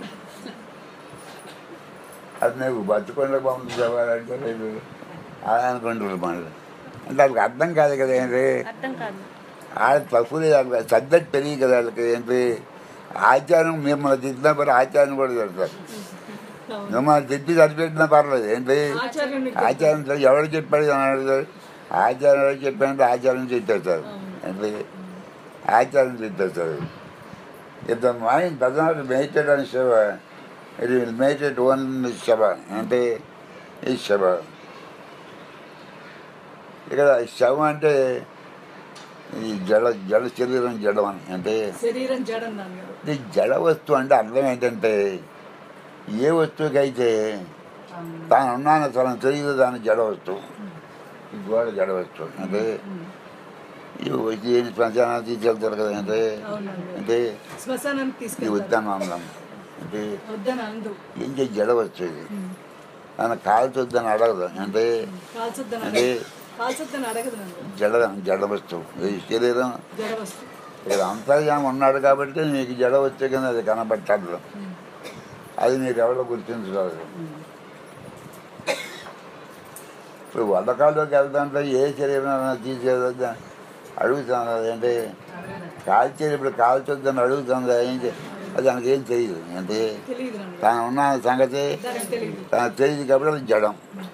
అది నీకు బతుకుండా పంపించేవారంటే లేదు అలా అనుకుంటున్నారు మనలు అంటే వాళ్ళకి అర్థం కాదు కదా ఏంటి అర్థం కాదు వాళ్ళ తప్పు లేదు వాళ్ళకి సబ్జెక్ట్ తెలియదు కదా వాళ్ళకి ఏంటి ఆచారం మిమ్మల్ని తిట్టినా పర్లేదు ఆచారం కూడా తిడతారు అవును. మిమ్మల్ని తిట్టి సరిపెట్టినా పర్లేదు ఏంటి ఆచార్యం మీకు ఆచారం తెలియదు. ఎవరు చెప్పాడు అని అడుగుతారు ఆచారం ఎవరు చెప్పారంటే ఆచారం తిట్టేస్తారు ఏంటి ఆచారం తిట్టేస్తారు if the mind does not meditate అని శవ ఇట్ విల్ మెడిటేట్ ఓన్ శవ అంటే ఈ శవ ఇక్కడ శవం అంటే ఈ జడ జడ శరీరం జడం అని అంటే శరీరం జడం నాన్నగారు ఇది జడ వస్తువు అంటే అర్థం ఏంటంటే ఏ వస్తువుకైతే తాను ఉన్నాను తనకు తెలియదు దాని జడ వస్తువు ఈ గోడ జడ వస్తువు అంటే ఇవి వచ్చి ఏంటి శ్మశానాన్ని తీసుకెళ్తారు కదా అంటే అవునండి అంటే శ్మశానానికి ఇది తీసుకెళ్తారు వద్దాను అందం అంటే వద్దని అందు ఏం చేసి జడ వస్తుంది నన్ను కాల్చొద్దని అడగదు అంటే కాల్చొద్దని అంటే అడగదు కాల్చొద్దని అడగదు నన్ను జడ జడ వస్తువు ఈ శరీరం జడ వస్తు ఇక్కడ అంతర్యామి ఉన్నాడు కాబట్టి నీకు జడ వచ్చే కింద అది కనబట్టదు అది మీరు ఎవరో గుర్తించగలరు ఇప్పుడు వందకాల్లోకి వెళ్తుంటే ఏ శరీరం తీసేదొద్దా అడుగుతుంది అదేంటి కాల్చేది ఇప్పుడు కాల్చొద్దని అడుగుతుంది ఏం చే- అది దానికి ఏం తెలియదు అంటే తెలియదు నన్ను తాను ఉన్న సంగతి దానికి తెలియదు తనకు తెలియదు కాబట్టి అది జడం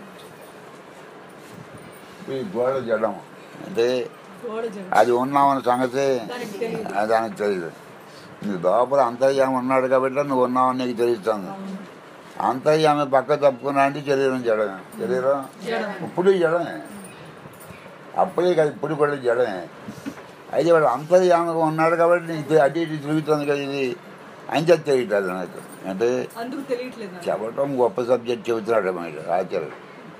ఈ గోడ జడం అంటే గోడ జడ అది ఉన్నామన్న సంగతి దానికి తెలియదు అది దానికి తెలియదు నీ లోపల అంతర్యామి ఉన్నాడు కాబట్టి నువ్వు ఉన్నావని నీకు తెలుస్తుంది అవును అంతర్యామి పక్క తప్పుకున్నా అంటే శరీరం జడమే శరీరం జడం ఇప్పుడు జడమే అప్పుడే కాదు ఇప్పుడు కూడా జడమే అయితే వాడు అంతర్యామిగా ఉన్నాడు కాబట్టి నీకు అటు ఇటు తిరుగుతుంది కదా ఇది అని చెప్పి తెలియట్లేదు నాకు అంటే అందుకు తెలియట్లేదు నాకు చెప్పటం గొప్ప సబ్జెక్ట్ చెబుతున్నాడు మీరు ఆచార్యుడు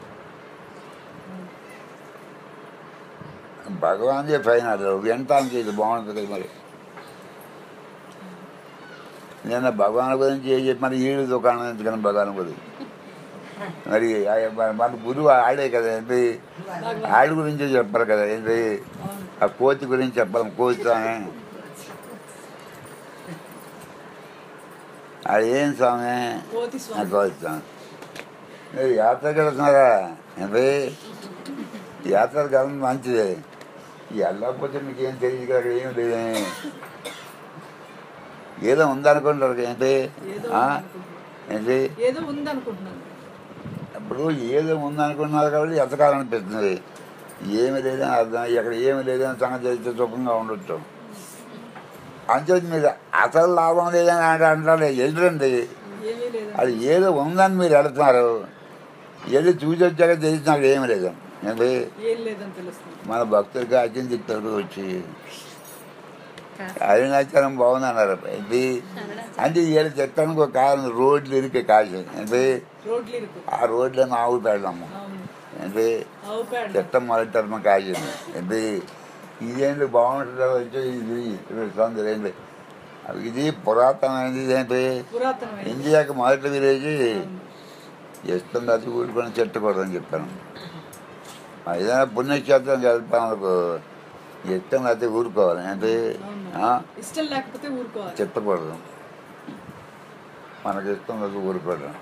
భగవాన్ ఫైనల్ వినటానికి ఇది బాగుంటుంది కదా మరి నిన్న భగవాన్ గురించి ఏం చెప్పి మరి ఈడు దుకాణం ఎందుకని భగవాన్ గురించి మరి ఆ- మన- మన గురువు ఆడే కదా ఏంటి ఆడి గురించి చెప్పారు కదా ఏంటి అవును ఆ కోతి గురించి చెప్పాలి కోతి స్వామి అది ఏం స్వామి కోతి ఆ స్వామి కోతి స్వామి మీరు యాత్రకి వెళ్తున్నారా ఏంటి యాత్రకి వెళ్ళడం మంచిదే వెళ్ళకపోతే మీకు ఏం తెలియదు కదా అక్కడ ఏం లేదు ఏదో ఉందనుకుంటారు ఏంటి ఏదో ఆ? ఉందనుకుంటున్నాను. ఏంటి ఏదో ఉంది అనుకుంటున్నాను ఇప్పుడు ఏదో ఉందనుకున్నారు కాబట్టి ఎతకాలనిపిస్తుంది ఏమి లేదని అర్థం ఎక్కడ ఏమి లేదని సంగతి తెలిస్తే సుఖంగా ఉండొచ్చు అంతే మీరు అసలు లాభం లేదని అంటే అంటారు ఎదురండి ఏమీ లేదు అది ఏదో ఉందని మీరు వెళుతున్నారు ఏదో చూసి వచ్చాక తెలిసి నాకు ఏమి లేదు ఏంటి ఏం లేదని తెలుస్తుంది మన భక్తులకి అచ్చిన తిట్టారు వచ్చి అరుణాచలం బాగుందన్నారు ఏంటి అంటే ఏడు తిట్టడానికి ఒక కారణం రోడ్లు ఇరికే కాశీ ఏంటి రోడ్లు ఇరుకు ఆ రోడ్లను ఆవు పెడదాము అవును ఏంటి ఆవు పేడ చెత్తం మొదటి మా కాసింది ఏంటి ఇదేంటి బాగుంటుంది వచ్చి ఇది ఇది తొందర ఏంటి ఇది పురాతనమైనది ఇదేంటి పురాతనమైన ఇండియాకి మొదటి విలేజ్ ఇష్టం అది ఊరుకొని చెట్టుకూడదని చెప్పాను ఆ ఏదైనా పుణ్యక్షేత్రం వెళ్తాం అనుకో ఇష్టం అయితే ఊరుకోవాలి ఏంటి ఆ? ఇష్టం లేకపోతే ఊరుకోవాలి చెత్తకూడదు మనకి ఇష్టం లేదు ఊరుకోవడం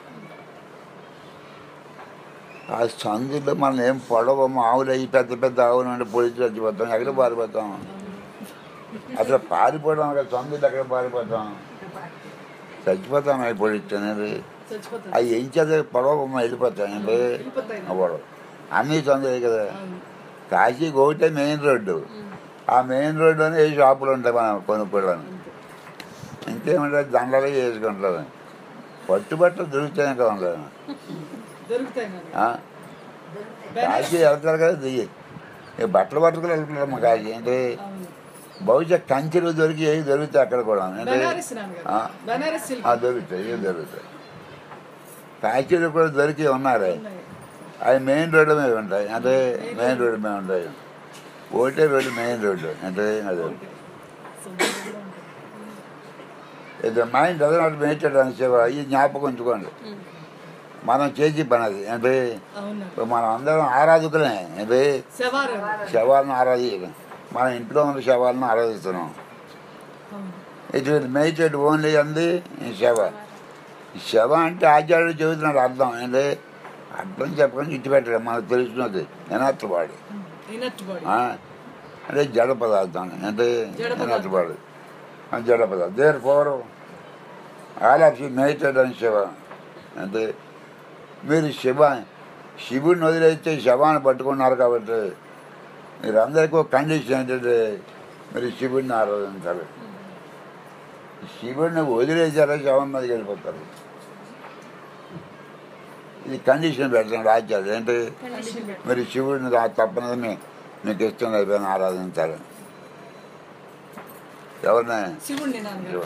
ఆ సందులో మనం ఏం పొడవము ఆవులు అయ్యి పెద్ద పెద్ద ఆవులు అంటే పొడిచి చచ్చిపోతాం ఎక్కడ పారిపోతాం అసలు పారిపోవడం అక్కడ సందులో ఎక్కడ పారిపోతాం చచ్చిపోతాం అవి పొడిచి అనేది చచ్చిపోతుంది అవి ఏం చేత పొడవమ్మ వెళ్ళిపోతాం ఏంటి వెళ్ళిపోతాయి ఆ పొడవ అన్నీ సందులే కదా అవును కాశీకి ఒకటే మెయిన్ రోడ్డు ఆ మెయిన్ రోడ్డులోనే ఏ షాపులు ఉంటాయి మనం కొనుక్కోవడానికి ఇంకేమంటే దండలు వేసుకుంటారు పట్టుబట్టలు దొరుకుతాయి కదా ఉండదు. దొరుకుతాయి నాకు ఆ? కాశీ వెళ్తారు కదా దిగి ఈ బట్టలు పట్టుకుని వెళ్తున్నారు మా కాశీ అంటే అవును బహుశా కంచెలు దొరికి ఏవి దొరుకుతాయి అక్కడ కూడా అంటే బనారస్ నాన్నగారు ఆ. బనారస్ సిల్క్ ఆ, దొరుకుతాయి ఏవి దొరుకుతాయి కాశీలు కూడా దొరికి ఉన్నారే ఉన్నాయి అవి మెయిన్ రోడ్డు మీద ఉంటాయి అంటే మెయిన్ రోడ్డు మీద ఉంటాయి ఒకటే రోడ్డు మెయిన్ రోడ్డు అంటే అది శుభ్రంగా కూడా ఉంటాయి. ఇది మైండ్ అదే నాటి మేయడానికి సేవ ఈ జ్ఞాపకం ఉంచుకోండి మనం చేసి పని అది అంటే అవును ఇప్పుడు మనం అందరం ఆరాధకులే అంటే శవారు శవాలను ఆరాధి మన ఇంట్లో ఉన్న శవాలను ఆరాధిస్తున్నాం అవును ఇట్ విల్ మెయిటెడ్ ఓన్లీ అంది శవ శవ అంటే ఆచార్యుడు చెబుతున్నాడు అర్థం ఏంటి అర్థం చెప్పకుండా ఇటు పెట్టడం మనకు తెలుస్తున్నది ఎనర్ట్ బాడీ ఇనట్ బాడీ ఆ, అంటే జడ పదార్థం అంటే జడ పదార్థం. ఎనర్ట్ బాడీ ఆ, జడ పదార్థం therefore all of you meditated అని శివ అంటే మీరు శివ శివుడిని వదిలేస్తే శవాన్ని పట్టుకున్నారు కాబట్టి మీరు అందరికీ ఒక కండిషన్ ఏంటంటే మీరు శివుడిని ఆరాధించాలి శివుడిని వదిలేసారా శవం మీదకి వెళ్ళిపోతారు ఇది కండిషన్ పెట్టండి ఆచార్యుడు ఏంటి కండిషన్ పెట్టి మీరు శివుడిని రా- తప్పనిది మీ మీకు ఇష్టం అయిపోయిన ఆరాధించాలి ఎవరిని శివుణ్ణి నాన్నగారు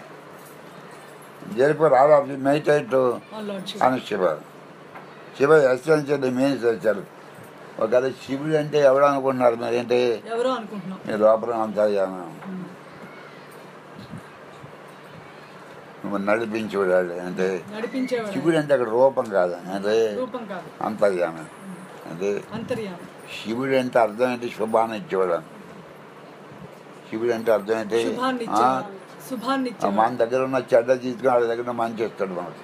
జరిపోరు all of meditate on lord Shiva అని శివ శివ ఎస్సెన్షియల్ మీన్స్ వచ్చారు ఒకవేళ శివుడు అంటే ఎవడు అనుకుంటున్నారు మీరు ఏంటి ఎవరో అనుకుంటున్నాం మీ లోపల అంతర్యానం నువ్వు నడిపించేవాడు అంటే నడిపించేవాడు శివుడు అంటే అక్కడ రూపం కాదు అంటే రూపం కాదు అంతర్యానం అంటే అంతర్యామి శివుడు అంటే అర్థం ఏంటి శుభాన్ని ఇచ్చేవాడు శివుడు అంటే అర్థం ఏంటి శుభాన్ని ఆ, ఇచ్చేవాడు శుభాన్ని ఆ, ఇచ్చేవాడు మన దగ్గర ఉన్న చెడ్డ తీసుకుని వాళ్ళ దగ్గర ఉన్న మంచి ఇస్తాడు మనకు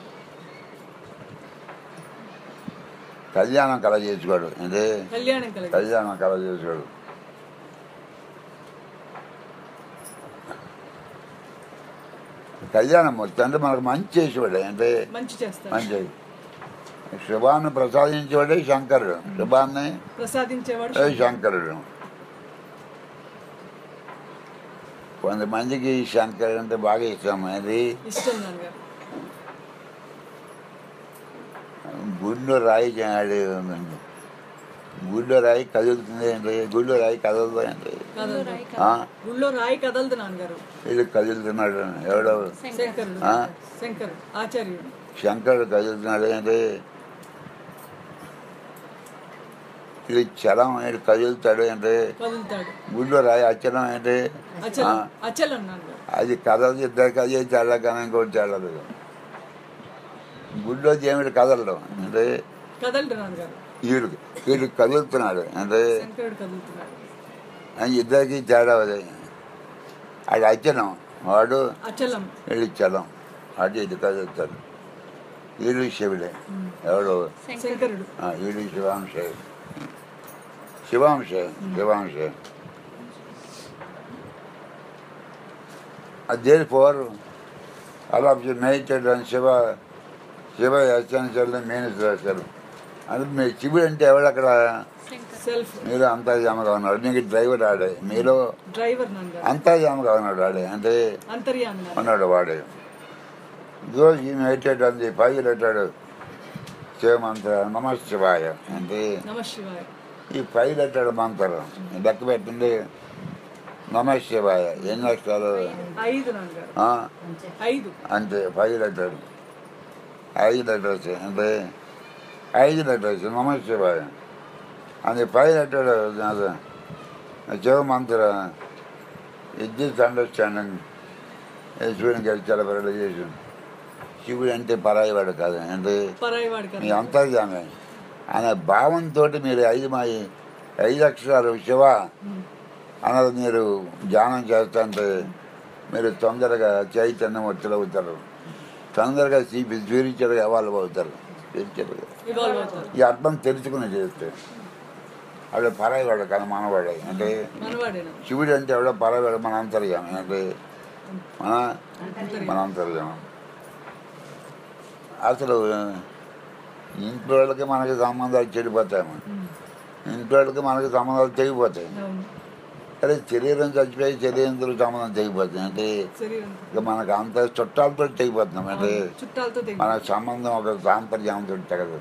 కళ్యాణం కల చేసుకోడు అంటే కళ్యాణం కలిగి కళ్యాణం కల చేసుకోడు కళ్యాణం మొత్తం అంటే మనకు మంచి చేసేవాడు అంటే మంచి చేస్తాడు మంచి శుభాన్ని ప్రసాదించేవాడే శంకరుడు శుభాన్ని ప్రసాదించేవాడు ఏ శంకరుడు కొంతమందికి శంకరుడు అంటే బాగా ఇష్టం అది ఇష్టం నాన్నగారు గుండె రాయి చేయడు గుండె రాయి కదులుతుంది ఏంటి గుండె రాయి కదలదు ఏంటి కదలదు ఆ? గుళ్ళో రాయి కదలదు నాన్నగారు ఇది కదులుతున్నాడు ఎవడో శంకరుడు ఆ? శంకరుడు ఆచార్యుడు శంకరుడు కదులుతున్నాడు ఏంటి ఇది చలం ఏంటి కదులుతాడు ఏంటి కదులుతాడు గుండె రాయి అచ్చడం ఏంటి అచలం ఆ? అచలం నాన్నగారు అది కదలదు ఇద్దరు కదే చల్లకనే ఇంకోటి చల్లదు గుడ్లో దేవుడు కదలడు అంటే కదలడు నాన్నగారు వీడు వీడు కదులుతున్నాడు అంటే శంకరుడు కదులుతున్నాడు అని ఇద్దరికి తేడా అది అది అచ్చనం వాడు అచలం వీడు చలం అటు ఇది కదులుతాడు వీడు శివుడే ఎవడు శంకరుడు ఆ, వీడు శివాంశ శివాంశ శివాంశ దేర్ ఫోర్ అలా మెయిటెడ్ అని శివ శివ ఎస్సెన్షియల్ మీన్స్ రాశారు అది మీ శివుడు అంటే ఎవడక్కడ సెల్ఫ్ మీరు అంతర్యామగా ఉన్నాడు మీకు డ్రైవర్ ఆడే మీరు డ్రైవర్ నాన్నగారు అంతర్యామగా ఉన్నాడు ఆడే అంటే అంతర్యామి నాన్న ఉన్నాడు వాడే రోజు ఈ మెయిటెడ్ అంది పైకి పెట్టాడు శివమంత్ర నమ శివాయ అంటే నమ శివాయ ఈ పై పెట్టాడు మంత్రం లెక్క పెట్టింది నమ శివాయ ఎన్ని అక్షరాలు ఐదు నాన్నగారు ఆ? ఐదు అంతే పై లెటర్ ఐదు లెటర్స్ అంటే ఐదు లెటర్స్ నమ శివాయ అది పై లెటర్ శివమంత్ర విద్యుత్ అండర్స్టాండింగ్ శివుని గెలిచాల రియలైజేషన్ శివుడు అంటే పరాయివాడు కాదు అంటే పరాయి వాడు మీ కదా అంతర్జామే అనే భావంతో మీరు ఐదు మా ఐదు అక్షరాలు శివ అన్నది మీరు ధ్యానం చేస్తుంటే మీరు తొందరగా చైతన్యం అవుతారు తొందరగా స్పిరిచువల్గా ఎవాల్వ్ అవుతారు స్పిరిచువల్గా ఇవాల్వ్ అవుతారు ఈ అర్థం తెలుసుకుని చేస్తే ఆవిడ పరాయివాడు కానీ మనవాడే అంటే మనవాడేనా శివుడు అంటే ఎవడో పరాయివాడు మన అంతర్జామం అంటే మన మన అంతర్జామం అసలు ఇంట్లో వాళ్ళకి మనకి సంబంధాలు చెడిపోతాయి ఇంట్లో వాళ్ళకి మనకి సంబంధాలు తెగిపోతాయి అవును అరే శరీరం చచ్చిపోయి శరీరంతో సంబంధం తెగిపోతుంది అంటే శరీరం ఇక మనకు అంత చుట్టాలతో తెగిపోతున్నాం అంటే అవును. చుట్టాలతో తెగి మన సంబంధం ఒక సాంప్రదాయంతో తెగదు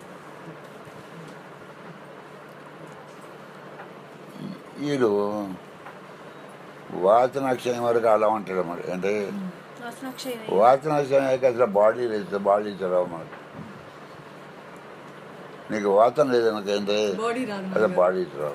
వీడు వాసనాక్షయం వరకు అలా ఉంటాడు మరి అంటే వాసనాక్షయం అయ్యాక అసలు బాడీ లేదు బాడీ చదవ మరి నీకు వాసన లేదు నాకేంటి బాడీ రాదు అదే నాన్నగారు. బాడీ చదవ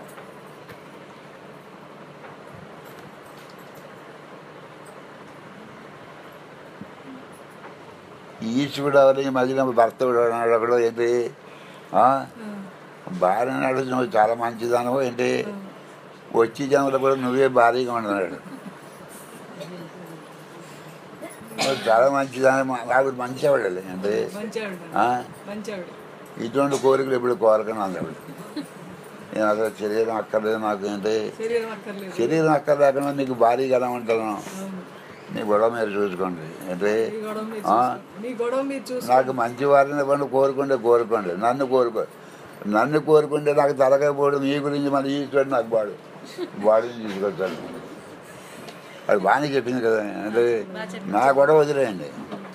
ఈశ్వరుడు ఎవరు ఈ మధ్యన భర్త కూడా అన్నాడు ఒకడు ఏంటి ఆ? ఆ, భార్య అన్నాడు నువ్వు చాలా మంచిదానవు ఏంటి ఆ. వచ్చి జనంలో కూడా నువ్వే భారీగా ఉండన్నాడు మరి చాలా మంచిదని ఆవిడ మంచివాళ్ళు అంటే మంచి ఆవిడ ఆ? మంచి ఆవిడ ఇటువంటి కోరికలు ఎప్పుడు కోరకను ఆవిడ నేను అసలు శరీరం అక్కర్లేదు నాకు ఏంటి శరీరం అక్కర్లేదు శరీరం అక్కర్లేకుండా మీకు భారీ కదా ఉంటాను అవును. నీ గొడవ మీరు చూసుకోండి అంటే మీ గొడవ మీరు ఆ? చూసుకో- మీ గొడవ మీరు చూసుకో నాకు మంచి వారిని ఇవ్వండి కోరుకుంటే కోరుకోండి నన్ను కోరుకో నన్ను కోరుకుంటే నాకు తలకపోవడం మీ గురించి మన ఈశ్వరుడు నాకు వాడు వాడిని తీసుకొచ్చాడు అది బాగానే చెప్పింది కదా అంటే నా గొడవ వదిలేయండి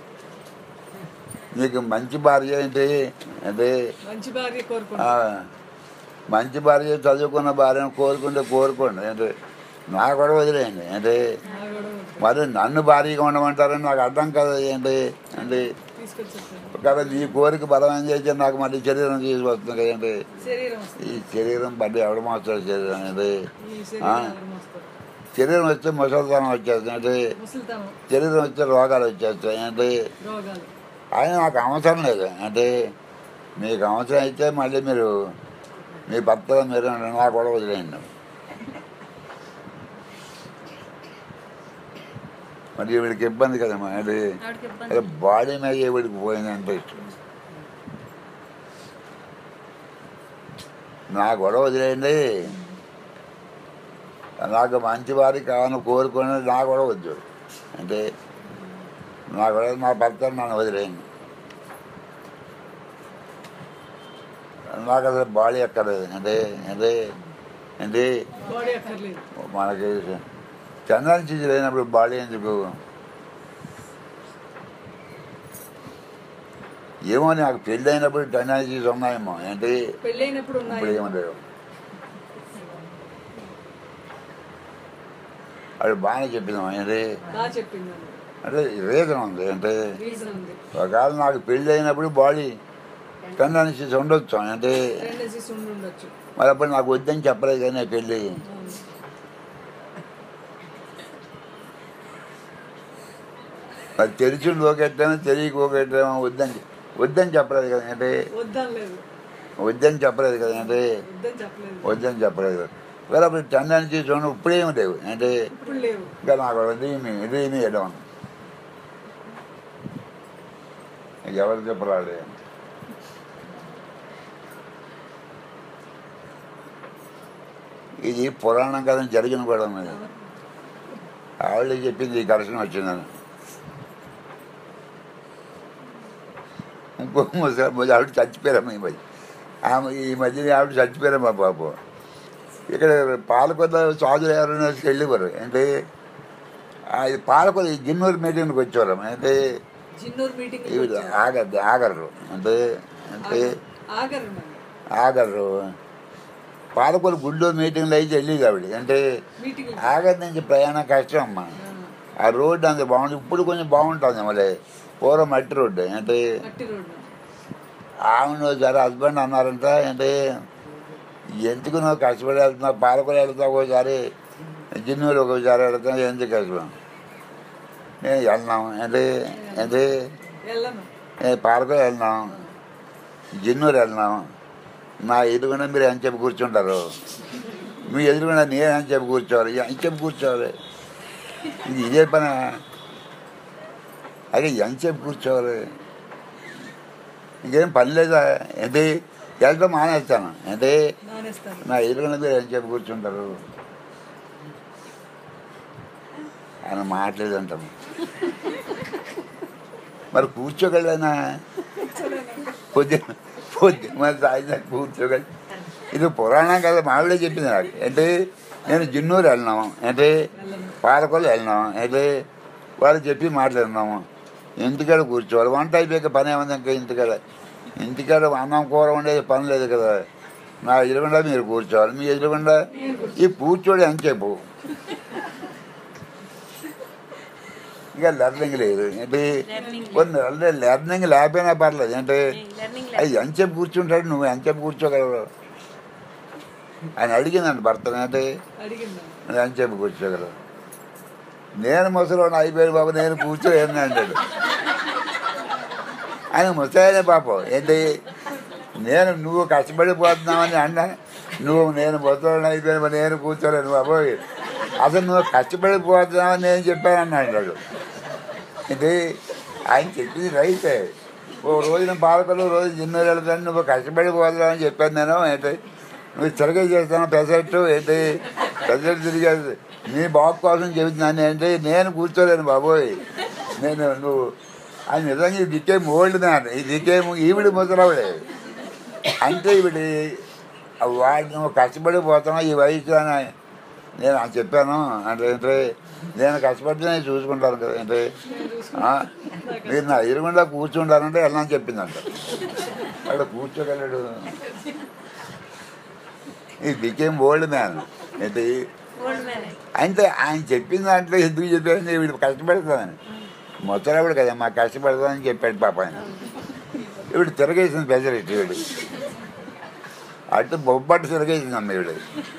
మీకు మంచి భార్య ఏంటి అంటే మంచి భార్య ఆ, కోరుకుంటా మంచి భార్య చదువుకున్న భార్యను కోరుకుంటే కోరుకోండి అంటే నా గొడవ వదిలేయండి అంటే నా గొడవ వద్దు. మరి నన్ను భారీగా ఉండమంటారని నాకు అర్థం కదా ఏంటి అంటే తీసుకొచ్చేస్తాను కదా నీ కోరిక బలమైన చేస్తే నాకు మళ్ళీ శరీరం తీసుకొస్తుంది కదండి శరీరం వస్తుంది ఈ శరీరం బట్టి ఎవడ మాస్తాడు శరీరం అనేది ఈ శరీరం ఎవరు మోస్తారు శరీరం వస్తే ముసలితనం వచ్చేస్తుంది అంటే ముసలితనం శరీరం వస్తే రోగాలు వచ్చేస్తాయి అంటే రోగాలు ఆయన నాకు అవసరం లేదు అంటే మీకు అవసరం అయితే మళ్ళీ మీరు మీ భర్త మీరు నా కూడా వదిలేయండి మరి వీడికి ఇబ్బంది కదమ్మా అది ఆవిడకి ఇబ్బంది అదే బాడీ మీద వీడికి పోయింది అంటే ఇష్టం నా గొడవ వదిలేయండి నాకు మంచి వారికి కావాలని కోరుకొని నా గొడవ వద్దు అంటే నా గొడవ నా భర్త నన్ను వదిలేయండి నాకు అసలు బాడీ ఎక్కలేదు అంటే అంటే అంటే బాడీ అక్కర్లేదు మనకి చంద్రాన్ని చీజు లేనప్పుడు బాడీ ఎందుకు ఏమో నాకు పెళ్ళి అయినప్పుడు చంద్రాన్ని చీజు ఉన్నాయేమో ఏంటి పెళ్ళైనప్పుడు ఇప్పుడు ఉన్నాయి ఏమో లేవు అది బాగానే చెప్పిందాం ఏంటి బాగా చెప్పింది అంటే రీజన్ ఉంది అంటే రీజన్ ఉంది ఒకవేళ నాకు పెళ్ళి అయినప్పుడు బాడీ చంద్రాన్ని చీజు ఉండొచ్చు అంటే టెండెన్సీస్ ఉండి ఉండొచ్చు మరి అప్పుడు నాకు వద్దని చెప్పలేదు కానీ పెళ్ళి అవును. మరి తెలిసి ఓకెట్టామో తెలియక ఓకెట్టామో వద్దని వద్దని చెప్పలేదు కదా అంటే వద్దని లేదు వద్దని చెప్పలేదు కదా అంటే వద్దని చెప్పలేదు వద్దని చెప్పలేదు వేరే అప్పుడు చందాన్ని చూసుకోండి ఇప్పుడేమి లేవు అంటే ఇప్పుడు లేవు ఇంకా నాకు డ్రీమి డ్రీమి వెళ్ళాం ఎవరు చెప్పరాడు ఇది పురాణం కదా జరిగిన కూడా మీద ఆవిడ చెప్పింది ఈ ఘర్షణ వచ్చిందని ఇంకో ముసలి ఆవిడ చచ్చిపోయారమ్మ ఈ మధ్య ఆమె ఈ మధ్య ఆవిడ చచ్చిపోయారమ్మా పాపం ఇక్కడ పాలకొండ సాధులు ఎవరైనా వెళ్ళేవారు అంటే ఆ, ఇది పాలకొండ ఈ జిన్నూరు మీటింగ్కి వచ్చేవారు అంటే జిన్నూరు మీటింగ్ ఇవి ఆగద్దు ఆగరు అంటే అంటే ఆగరు మరి. ఆగరు పాలకొండ గుంటూరు మీటింగ్లో అయితే వెళ్ళేది ఆవిడ అంటే మీటింగ్ ఆగర్ నుంచి ప్రయాణం కష్టం అమ్మా ఆ రోడ్డు అంత బాగుంది ఇప్పుడు కొంచెం బాగుంటుంది మళ్ళీ పూర్వం మట్టి రోడ్డు అంటే మట్టి రోడ్డు ఆమెను ఒకసారి హస్బెండ్ అన్నారంట అంటే ఎందుకు నువ్వు కష్టపడి వెళ్తున్నావు పాలకొల వెళ్తావు ఒకసారి జిన్నూరు ఒకసారి వెళ్తావు ఎందుకు కష్టం నేను వెళ్తున్నాం అంటే అంటే వెళ్ళను నేను పాలకొల వెళ్తున్నాం జిన్నూరు వెళ్తున్నాం నా ఎదురుగుండా మీరు ఎంత చెప్పి కూర్చుంటారు మీ ఎదురుగుండా నేను ఎంత చెప్పి కూర్చోవాలి ఎంత చెప్పి కూర్చోవాలి ఇది ఇదే పని అదే ఎంత చెప్పి కూర్చోవాలి ఇంకేం పని లేదా ఏంటి వెళ్ళడం మానేస్తాను అంటే నానేస్తాను నా ఎదురుగుండా మీరు ఎంత చెప్పి కూర్చుంటారు ఆయన మాట్లేదంటాము మరి కూర్చోగలనా పొద్దున పొద్దున మరి సాయంత్రం కూర్చోగలి ఇది పురాణం కదా మావిడే చెప్పింది నాకు అంటే నేను జిన్నూరు వెళ్ళినాము అంటే వెళ్ళను పాలకొల్లు వెళ్ళినాము అంటే వాళ్ళు చెప్పి మాట్లాడినాము ఇంటికాడ కూర్చోవాలి వంట అయిపోయాక పని ఏముంది ఇంకా ఇంటికాడ ఇంటికాడ అన్నం కూర ఉండేది పని లేదు కదా నా ఎదురుగుండా మీరు కూర్చోవాలి మీ ఎదురుగుండా ఈ కూర్చోడు అని చెప్పు ఇంకా లెర్నింగ్ లేదు ఏంటి Learning కొన్ని లెర్నింగ్ లేకపోయినా పర్లేదు ఏంటి లెర్నింగ్ అది ఎంతసేపు కూర్చుంటాడు నువ్వు ఎంతసేపు కూర్చోగలవు ఆయన అడిగిందండి భర్తను అంటే అడిగిందా నువ్వు ఎంతసేపు కూర్చోగలవు నేను ముసలోని అయిపోయాడు బాబు నేను కూర్చోలేను అంటాడు ఆయన ముసలాయనే పాపం ఏంటి నేను నువ్వు కష్టపడిపోతున్నావని అన్నా నువ్వు నేను ముసలోని అయిపోయాను మరి నేను కూర్చోలేను బాబోయ్ అసలు నువ్వు కష్టపడిపోతున్నావని నేను చెప్పాను అన్నాడు వాడు. ఇది ఆయన చెప్పింది రైతే ఓ రోజున పాలకులు రోజు జిన్నూరు వెళ్తాను నువ్వు కష్టపడిపోతున్నావు అని చెప్పాను నేను ఏంటి నువ్వు తిరగే చేస్తాను పెసరట్టు ఏంటి పెసరట్టు తిరిగేది నీ బాబు కోసం చెబుతున్నాను ఏంటి నేను కూర్చోలేను బాబోయ్ నేను నువ్వు ఆయన నిజంగా ఈ దిక్కేం ఓల్డ్ మ్యాన్ ఈ దిక్కేం ఈవిడి ముసలావిడే అంటే ఈవిడి వాడు నువ్వు కష్టపడిపోతున్నావు ఈ వయసు అని నేను అని చెప్పాను అంటే ఏంటి నేను కష్టపడితే నేను చూసుకుంటాను కదా ఏంటి ఆ? మీరు నా ఎదురుగుండా కూర్చుంటానంటే వెళ్ళని చెప్పిందంట అక్కడ కూర్చోగలడు ఈ బికేమ్ ఓల్డ్ మ్యాన్ ఏంటి ఓల్డ్ మ్యాన్ అంటే ఆయన చెప్పిన దాంట్లో ఎందుకు చెప్పాను వీడు కష్టపడతానని మొత్తరావిడు కదా మా కష్టపడతానని చెప్పాడు పాప ఆయన ఇప్పుడు తిరగేసింది ఫెసిలిటీ వీడు అటు బొబ్బట్టు తిరగేసింది అమ్మ వీడు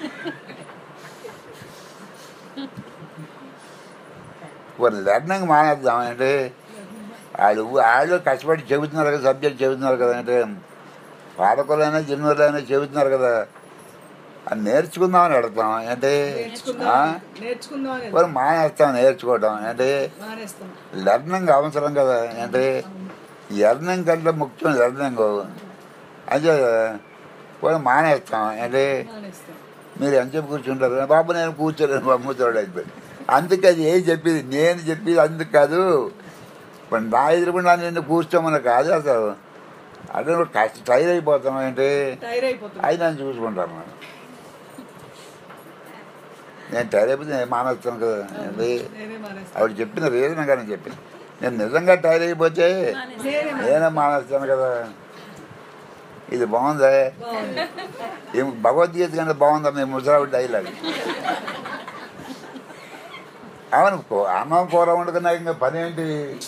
మరి లర్నింగ్ మానేద్దాం అంటే వాళ్ళు వాళ్ళు కష్టపడి చెబుతున్నారు కదా సబ్జెక్ట్ చెబుతున్నారు కదా అంటే పాలకులైనా జిన్నూరులైనా చెబుతున్నారు కదా అది నేర్చుకుందామని అడుగుతాం అంటే ఆ? నేర్చుకుందాం నేర్చుకుందాం అని మరి మానేస్తాం నేర్చుకోవడం అంటే మానేస్తాం లర్నింగ్ అవసరం కదా అంటే లర్నింగ్ కంటే ముఖ్యం లర్నింగ్ అదే పోయి మానేస్తాం అంటే మానేస్తాం మీరు ఎంత చెప్పి కూర్చుంటారు బాబు నేను కూర్చోలేను బాబు మూతోడు అయిపోయి అందుకే అది ఏం చెప్పింది నేను చెప్పేది అందుకు కాదు ఇప్పుడు నా ఎదురుకుండా నిన్ను కూర్చోమని కాదు అసలు అదే నువ్వు కష్ట టైర్ అయిపోతాం అంటే టైర్ అయిపోతుంది అవి నన్ను చూసుకుంటాను నేను. నేను టైర్ అయిపోతే నేను మానేస్తాను కదా అంటే నేనే మానేస్తాను ఆవిడ చెప్పిన రీజన్ కానీ చెప్పింది నేను నిజంగా టైర్ అయిపోతే నేనే నేనే మానేస్తాను కదా ఇది బాగుందా బాగుంది ఏం భగవద్గీత కంటే బాగుందా మీ ముసరావు డైలాగ్ అవును కూ- అన్నం కూర వండుకున్నా ఇంకా పని ఏంటి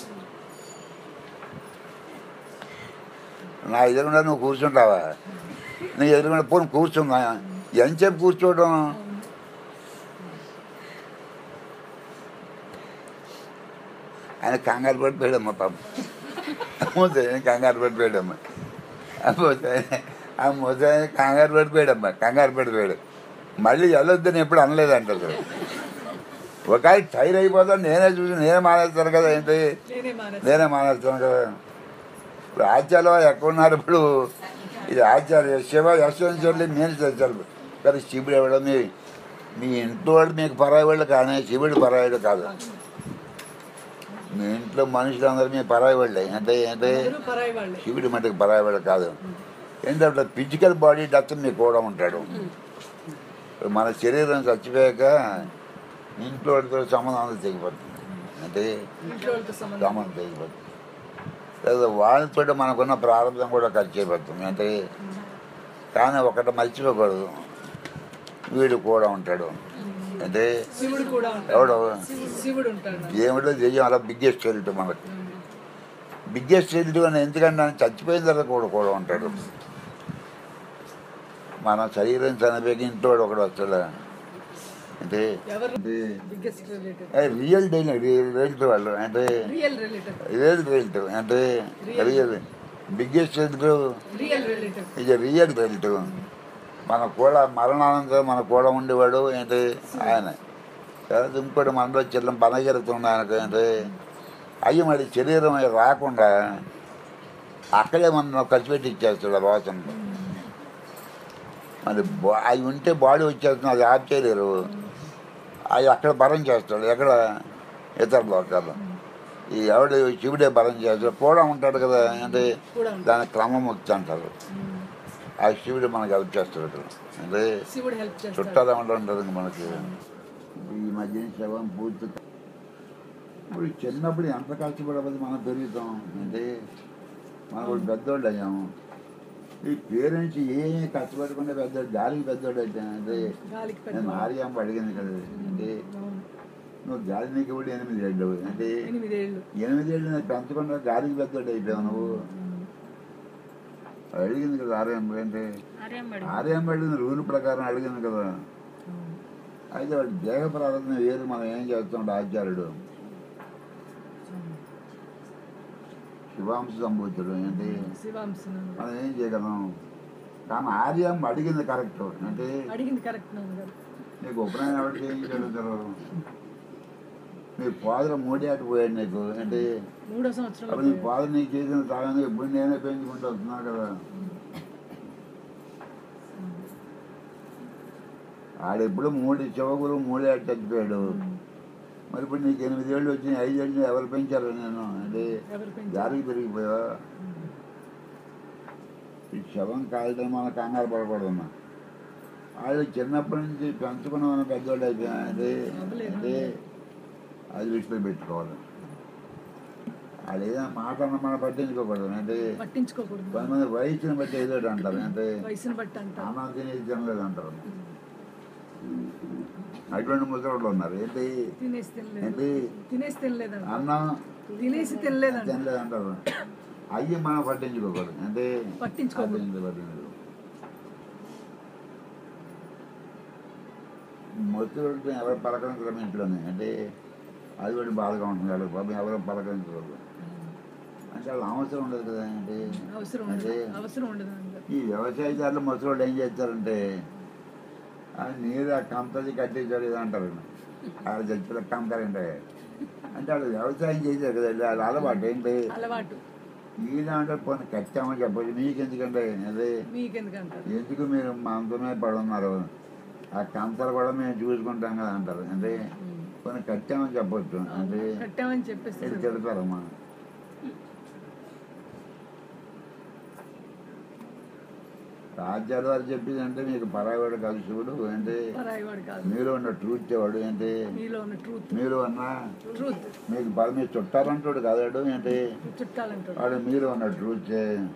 నా ఎదురుకుండా నువ్వు కూర్చుంటావా నీ ఎదురుకుండా పోను కూర్చున్నా ఎంతసేపు కూర్చోవడం ఆయన కంగారు పడిపోయాడమ్మా పాపం ముసలి కంగారు పడిపోయాడమ్మా ఆ ముసలి ఆ ముసలి కంగారు పడిపోయాడమ్మా కంగారు పడిపోయాడు మళ్ళీ వెళ్ళొద్దని ఎప్పుడు అనలేదంట అసలు ఒకవేళ టైర్ అయిపోతా నేనే చూసి నేనే మానేస్తాను కదా ఏంటి నేనే మానేస్తాను నేనే మానేస్తాను కదా ఇప్పుడు ఆచార్య ఎక్కడ ఉన్నారు ఇప్పుడు ఇది ఆచార్య శివ యశ్వంతులు నేను తెచ్చాను కానీ శివుడు ఎవడో మీ మీ ఇంట్లో వాళ్ళు మీకు పరాయి వాళ్ళు కానీ శివుడు పరాయుడు కాదు మీ ఇంట్లో మనుషులందరూ మీ పరాయి వాళ్ళే అంటే ఏంటి అందరూ పరాయి వాళ్ళే శివుడి మటుకు పరాయి వాడు కాదు ఏంటంటే ఫిజికల్ బాడీ డెత్ మీకు కూడా ఉంటాడు మన శరీరం చచ్చిపోయాక ఇంట్లో వాడితో సంబంధం తెగిపోతుంది అంటే ఇంట్లో వాళ్ళతో సంబంధం సంబంధం తెగిపోతుంది లేదా వాళ్ళతో మనకున్న ప్రారంభం కూడా ఖర్చు అయిపోతుంది అంటే కానీ ఒకటి మర్చిపోకూడదు వీడు కూడా ఉంటాడు అంటే శివుడు కూడా ఉంటాడు ఎవడు శివుడు ఉంటాడు నాకు. ఏమిటో దెయ్యం అలా బిగ్గెస్ట్ హెల్ట్ మనకి బిగ్గెస్ట్ హెల్ట్ అని ఎందుకంటే ఆయన చచ్చిపోయిన తర్వాత కూడా కూడా ఉంటాడు మన శరీరం చనిపోయి ఇంట్లో వాడు ఒకడు వస్తాడు అంటే ఎవరు అంటే biggest relative real daily relative వాళ్ళు అంటే రియల్ రిలేటివ్ రియల్ రిలేటివ్ అంటే real biggest help real relative ఇది రియల్ రిలేటివ్ మన కూడా మరణానంతరం మన కూడా ఉండేవాడు ఏంటి ఆయన తర్వాత ఇంకోటి మనలో చిన్న పని జరుగుతుంది ఆయనకు ఏంటి అయ్యి మరి శరీరం రాకుండా అక్కడే మనం ఖర్చు పెట్టి ఇచ్చేస్తాడు ఆ వాసన మరి బా- అవి ఉంటే బాడీ వచ్చేస్తుంది అది ఆఫ్ చేయలేరు అవి అక్కడ బలం చేస్తాడు ఎక్కడ ఇతర లోకాలు ఈ ఎవడు శివుడే బలం చేస్తాడు కూడా ఉంటాడు కదా అంటే కూడా ఉంటాడు. దాని క్రమముక్తి అంటారు ఆ శివుడు మనకు హెల్ప్ చేస్తాడు ఇక్కడ అంటే శివుడు హెల్ప్ చేస్తాడు చుట్టాలు ఏమంటూ ఉంటుంది ఇంక మనకి ఈ మధ్య శవం పూర్తి ఇప్పుడు చిన్నప్పుడు ఎంత కష్టపడబోదు మనం పెరుగుతాం అంటే మనం ఇప్పుడు పెద్దోళ్ళు అయ్యాము ఈ పేరెంట్స్ ఏమీ కష్టపడకుండా పెద్దోడు గాలికి పెద్దోడు అయితే అంటే గాలికి పెద్ద నేను ఆర్యామ్మ అడిగింది కదా అంటే అవును. నువ్వు గాలి నీకు కూడా ఎనిమిది ఏళ్ళు అంటే ఎనిమిదేళ్ళు ఎనిమిదేళ్ళు నేను పెంచకుండా గాలికి పెద్దోడు అయిపోయావు నువ్వు అడిగింది కదా ఆర్యామ్మ అంటే ఆర్యామ్మ అడిగింది రూల్ ప్రకారం అడిగింది కదా అయితే వాడి దేహ ప్రారంభం వేరు మనం ఏం చేస్తాం ఆచార్యుడు శివాంశ సంభూతుడు ఏంటి శివాంశను మనం ఏం చేయగలం కానీ ఆర్యం అడిగింది కరెక్ట్ అంటే అడిగింది కరెక్ట్ నాన్నగారు నీకు ఉపనయనం ఎవరు చేయించగలుగుతారు నీ ఫాదర్ మూడే అటు పోయాడు నీకు అంటే మూడో సంవత్సరంలో అప్పుడు నీ ఫాదర్ నీకు చేసిన తాగని ఎప్పుడు నేనే పెంచుకుంటూ వస్తున్నా కదా ఆడెప్పుడు మూడు చెవకులు మూడే అటు చచ్చిపోయాడు మరి ఇప్పుడు నీకు ఎనిమిది ఏళ్ళు వచ్చినాయి ఐదు ఏళ్ళు ఎవరు పెంచారు నేను అంటే ఎవరు పెంచారు దారికి పెరిగిపోయా ఈ శవం కాయడం మన కంగారు పడకూడదమ్మా వాళ్ళు చిన్నప్పటి నుంచి పెంచుకున్న మన పెద్దవాళ్ళు అయిపోయా అంటే అంటే అది దృష్టిలో పెట్టుకోవాలి వాళ్ళు ఏదైనా మాట అన్న మనం పట్టించుకోకూడదు అంటే పట్టించుకోకూడదు కొంతమంది వయసుని బట్టి ఏదో ఒకటి అంటారు అంటే వయసుని బట్టి అంటారు అన్నం తినేది తినలేదు అంటారు అటువంటి ముసలోళ్ళు ఉన్నారు ఏంటి తినేసి తినలేదు ఏంటి తినేసి తినలేదంట అన్నం తినేసి తినలేదంట తినలేదు అంటారు అయ్యి మనం పట్టించుకోకూడదు అంటే పట్టించుకోకూడదు. పట్టించుకో- పట్టించుకో. మొత్తం ఎవరు పలకరించడం ఇంట్లోనే అంటే అది కూడా బాధగా ఉంటుంది వాళ్ళకి పాపం ఎవరు పలకరించకూడదు అంటే వాళ్ళు అవసరం ఉండదు కదా అంటే అవసరం ఉండదు అంటే అవసరం ఉండదు అంటారు. ఈ వ్యవసాయదారులు ముసలోళ్ళు ఏం చేస్తారంటే ఆ నీరు ఆ కంతది కట్టించాడు ఇది అంటారు వాళ్ళ చచ్చిపోయిన కంతారంటే అంటే వాళ్ళు వ్యవసాయం చేశారు కదా వాళ్ళ అలవాటు ఏంటి అలవాటు ఈ దాంట్లో కొన్ని కట్టామని చెప్పచ్చు మీకు ఎందుకంటే అదే మీకెందుకంటారు ఎందుకు మీరు మనతోనే పడున్నారు ఆ కంతలు కూడా మేము చూసుకుంటాం కదా అంటారు అంటే కొన్ని కట్టామని చెప్పొచ్చు అంటే కట్టామని చెప్పేసి ఇది తిడతారమ్మా రాజ్యాలు వారు చెప్పింది అంటే మీకు పరాయివాడు కాదు శివుడు అంటే పరాయివాడు కాదు మీలో ఉన్న ట్రూత్ వాడు ఏంటి మీలో ఉన్న ట్రూత్ మీరు అన్న ట్రూత్ మీకు పద మీరు చుట్టాలంటాడు కాదాడు ఏంటి చుట్టాలంటాడు వాడు మీరు ఉన్న ట్రూత్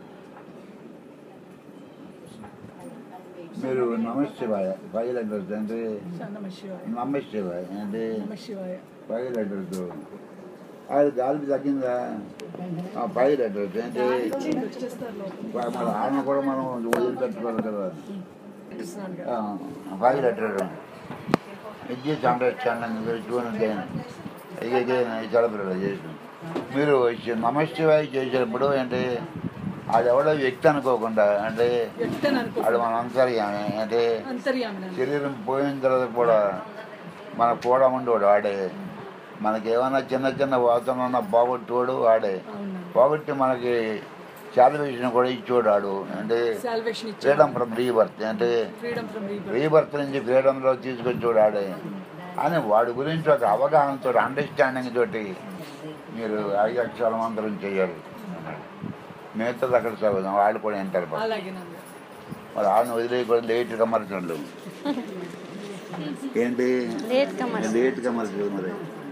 మీరు నమశివాయ ఫైవ్ లెటర్స్ అంటే నమ శివాయ నమశివాయ అంటే నమ శివాయ ఫైవ్ లెటర్స్ అది గాలికి తగ్గిందా ఆ ఫైవ్ లెటర్స్ ఏంటి వచ్చేస్తారు లోపల మన ఆమె కూడా మనం వదిలిపెట్టుకోవాలి కదా ఇస్తున్నాను కదా. ఫైవ్ లెటర్ విద్యుత్ అండర్స్టాండింగ్ చూడండి ఇది చదపలేదు చేసి మీరు నమశివాయ చేసినప్పుడు అంటే అది ఎవడో వ్యక్తి అనుకోకుండా అంటే వ్యక్తిని అనుకో వాడు మన అంతర్యామి అంటే అంతర్యామి నన్ను. శరీరం పోయిన తర్వాత కూడా మన కూడా ఉండేవాడు వాడే మనకి ఏమైనా చిన్న చిన్న వాతావరణం ఉన్న పోగొట్టేవాడు వాడే అవునా పోగొట్టి మనకి శాలవేషన్ కూడా ఇచ్చేవాడు వాడు అంటే సాల్వేషన్ ఇచ్చాడు ఫ్రీడమ్ ఫ్రమ్ రీబర్త్ అంటే ఫ్రీడమ్ ఫ్రమ్ రీబర్త్ రీబర్త్ నుంచి ఫ్రీడమ్లో తీసుకొచ్చేవాడు ఆడే అని వాడి గురించి ఒక అవగాహనతో అండర్స్టాండింగ్ తోటి మీరు ఐదు అక్షరాల మంత్రం చేయాలి మిగతాది అక్కడ చదువుదాం వాళ్ళు కూడా వింటారు పాపం. అలాగే నన్ను మరి ఆడిని వదిలేయకూడదు లేట్ కమర్చండు ఏంటి లేట్ కమర్స్ లేట్ కమర్చు మరి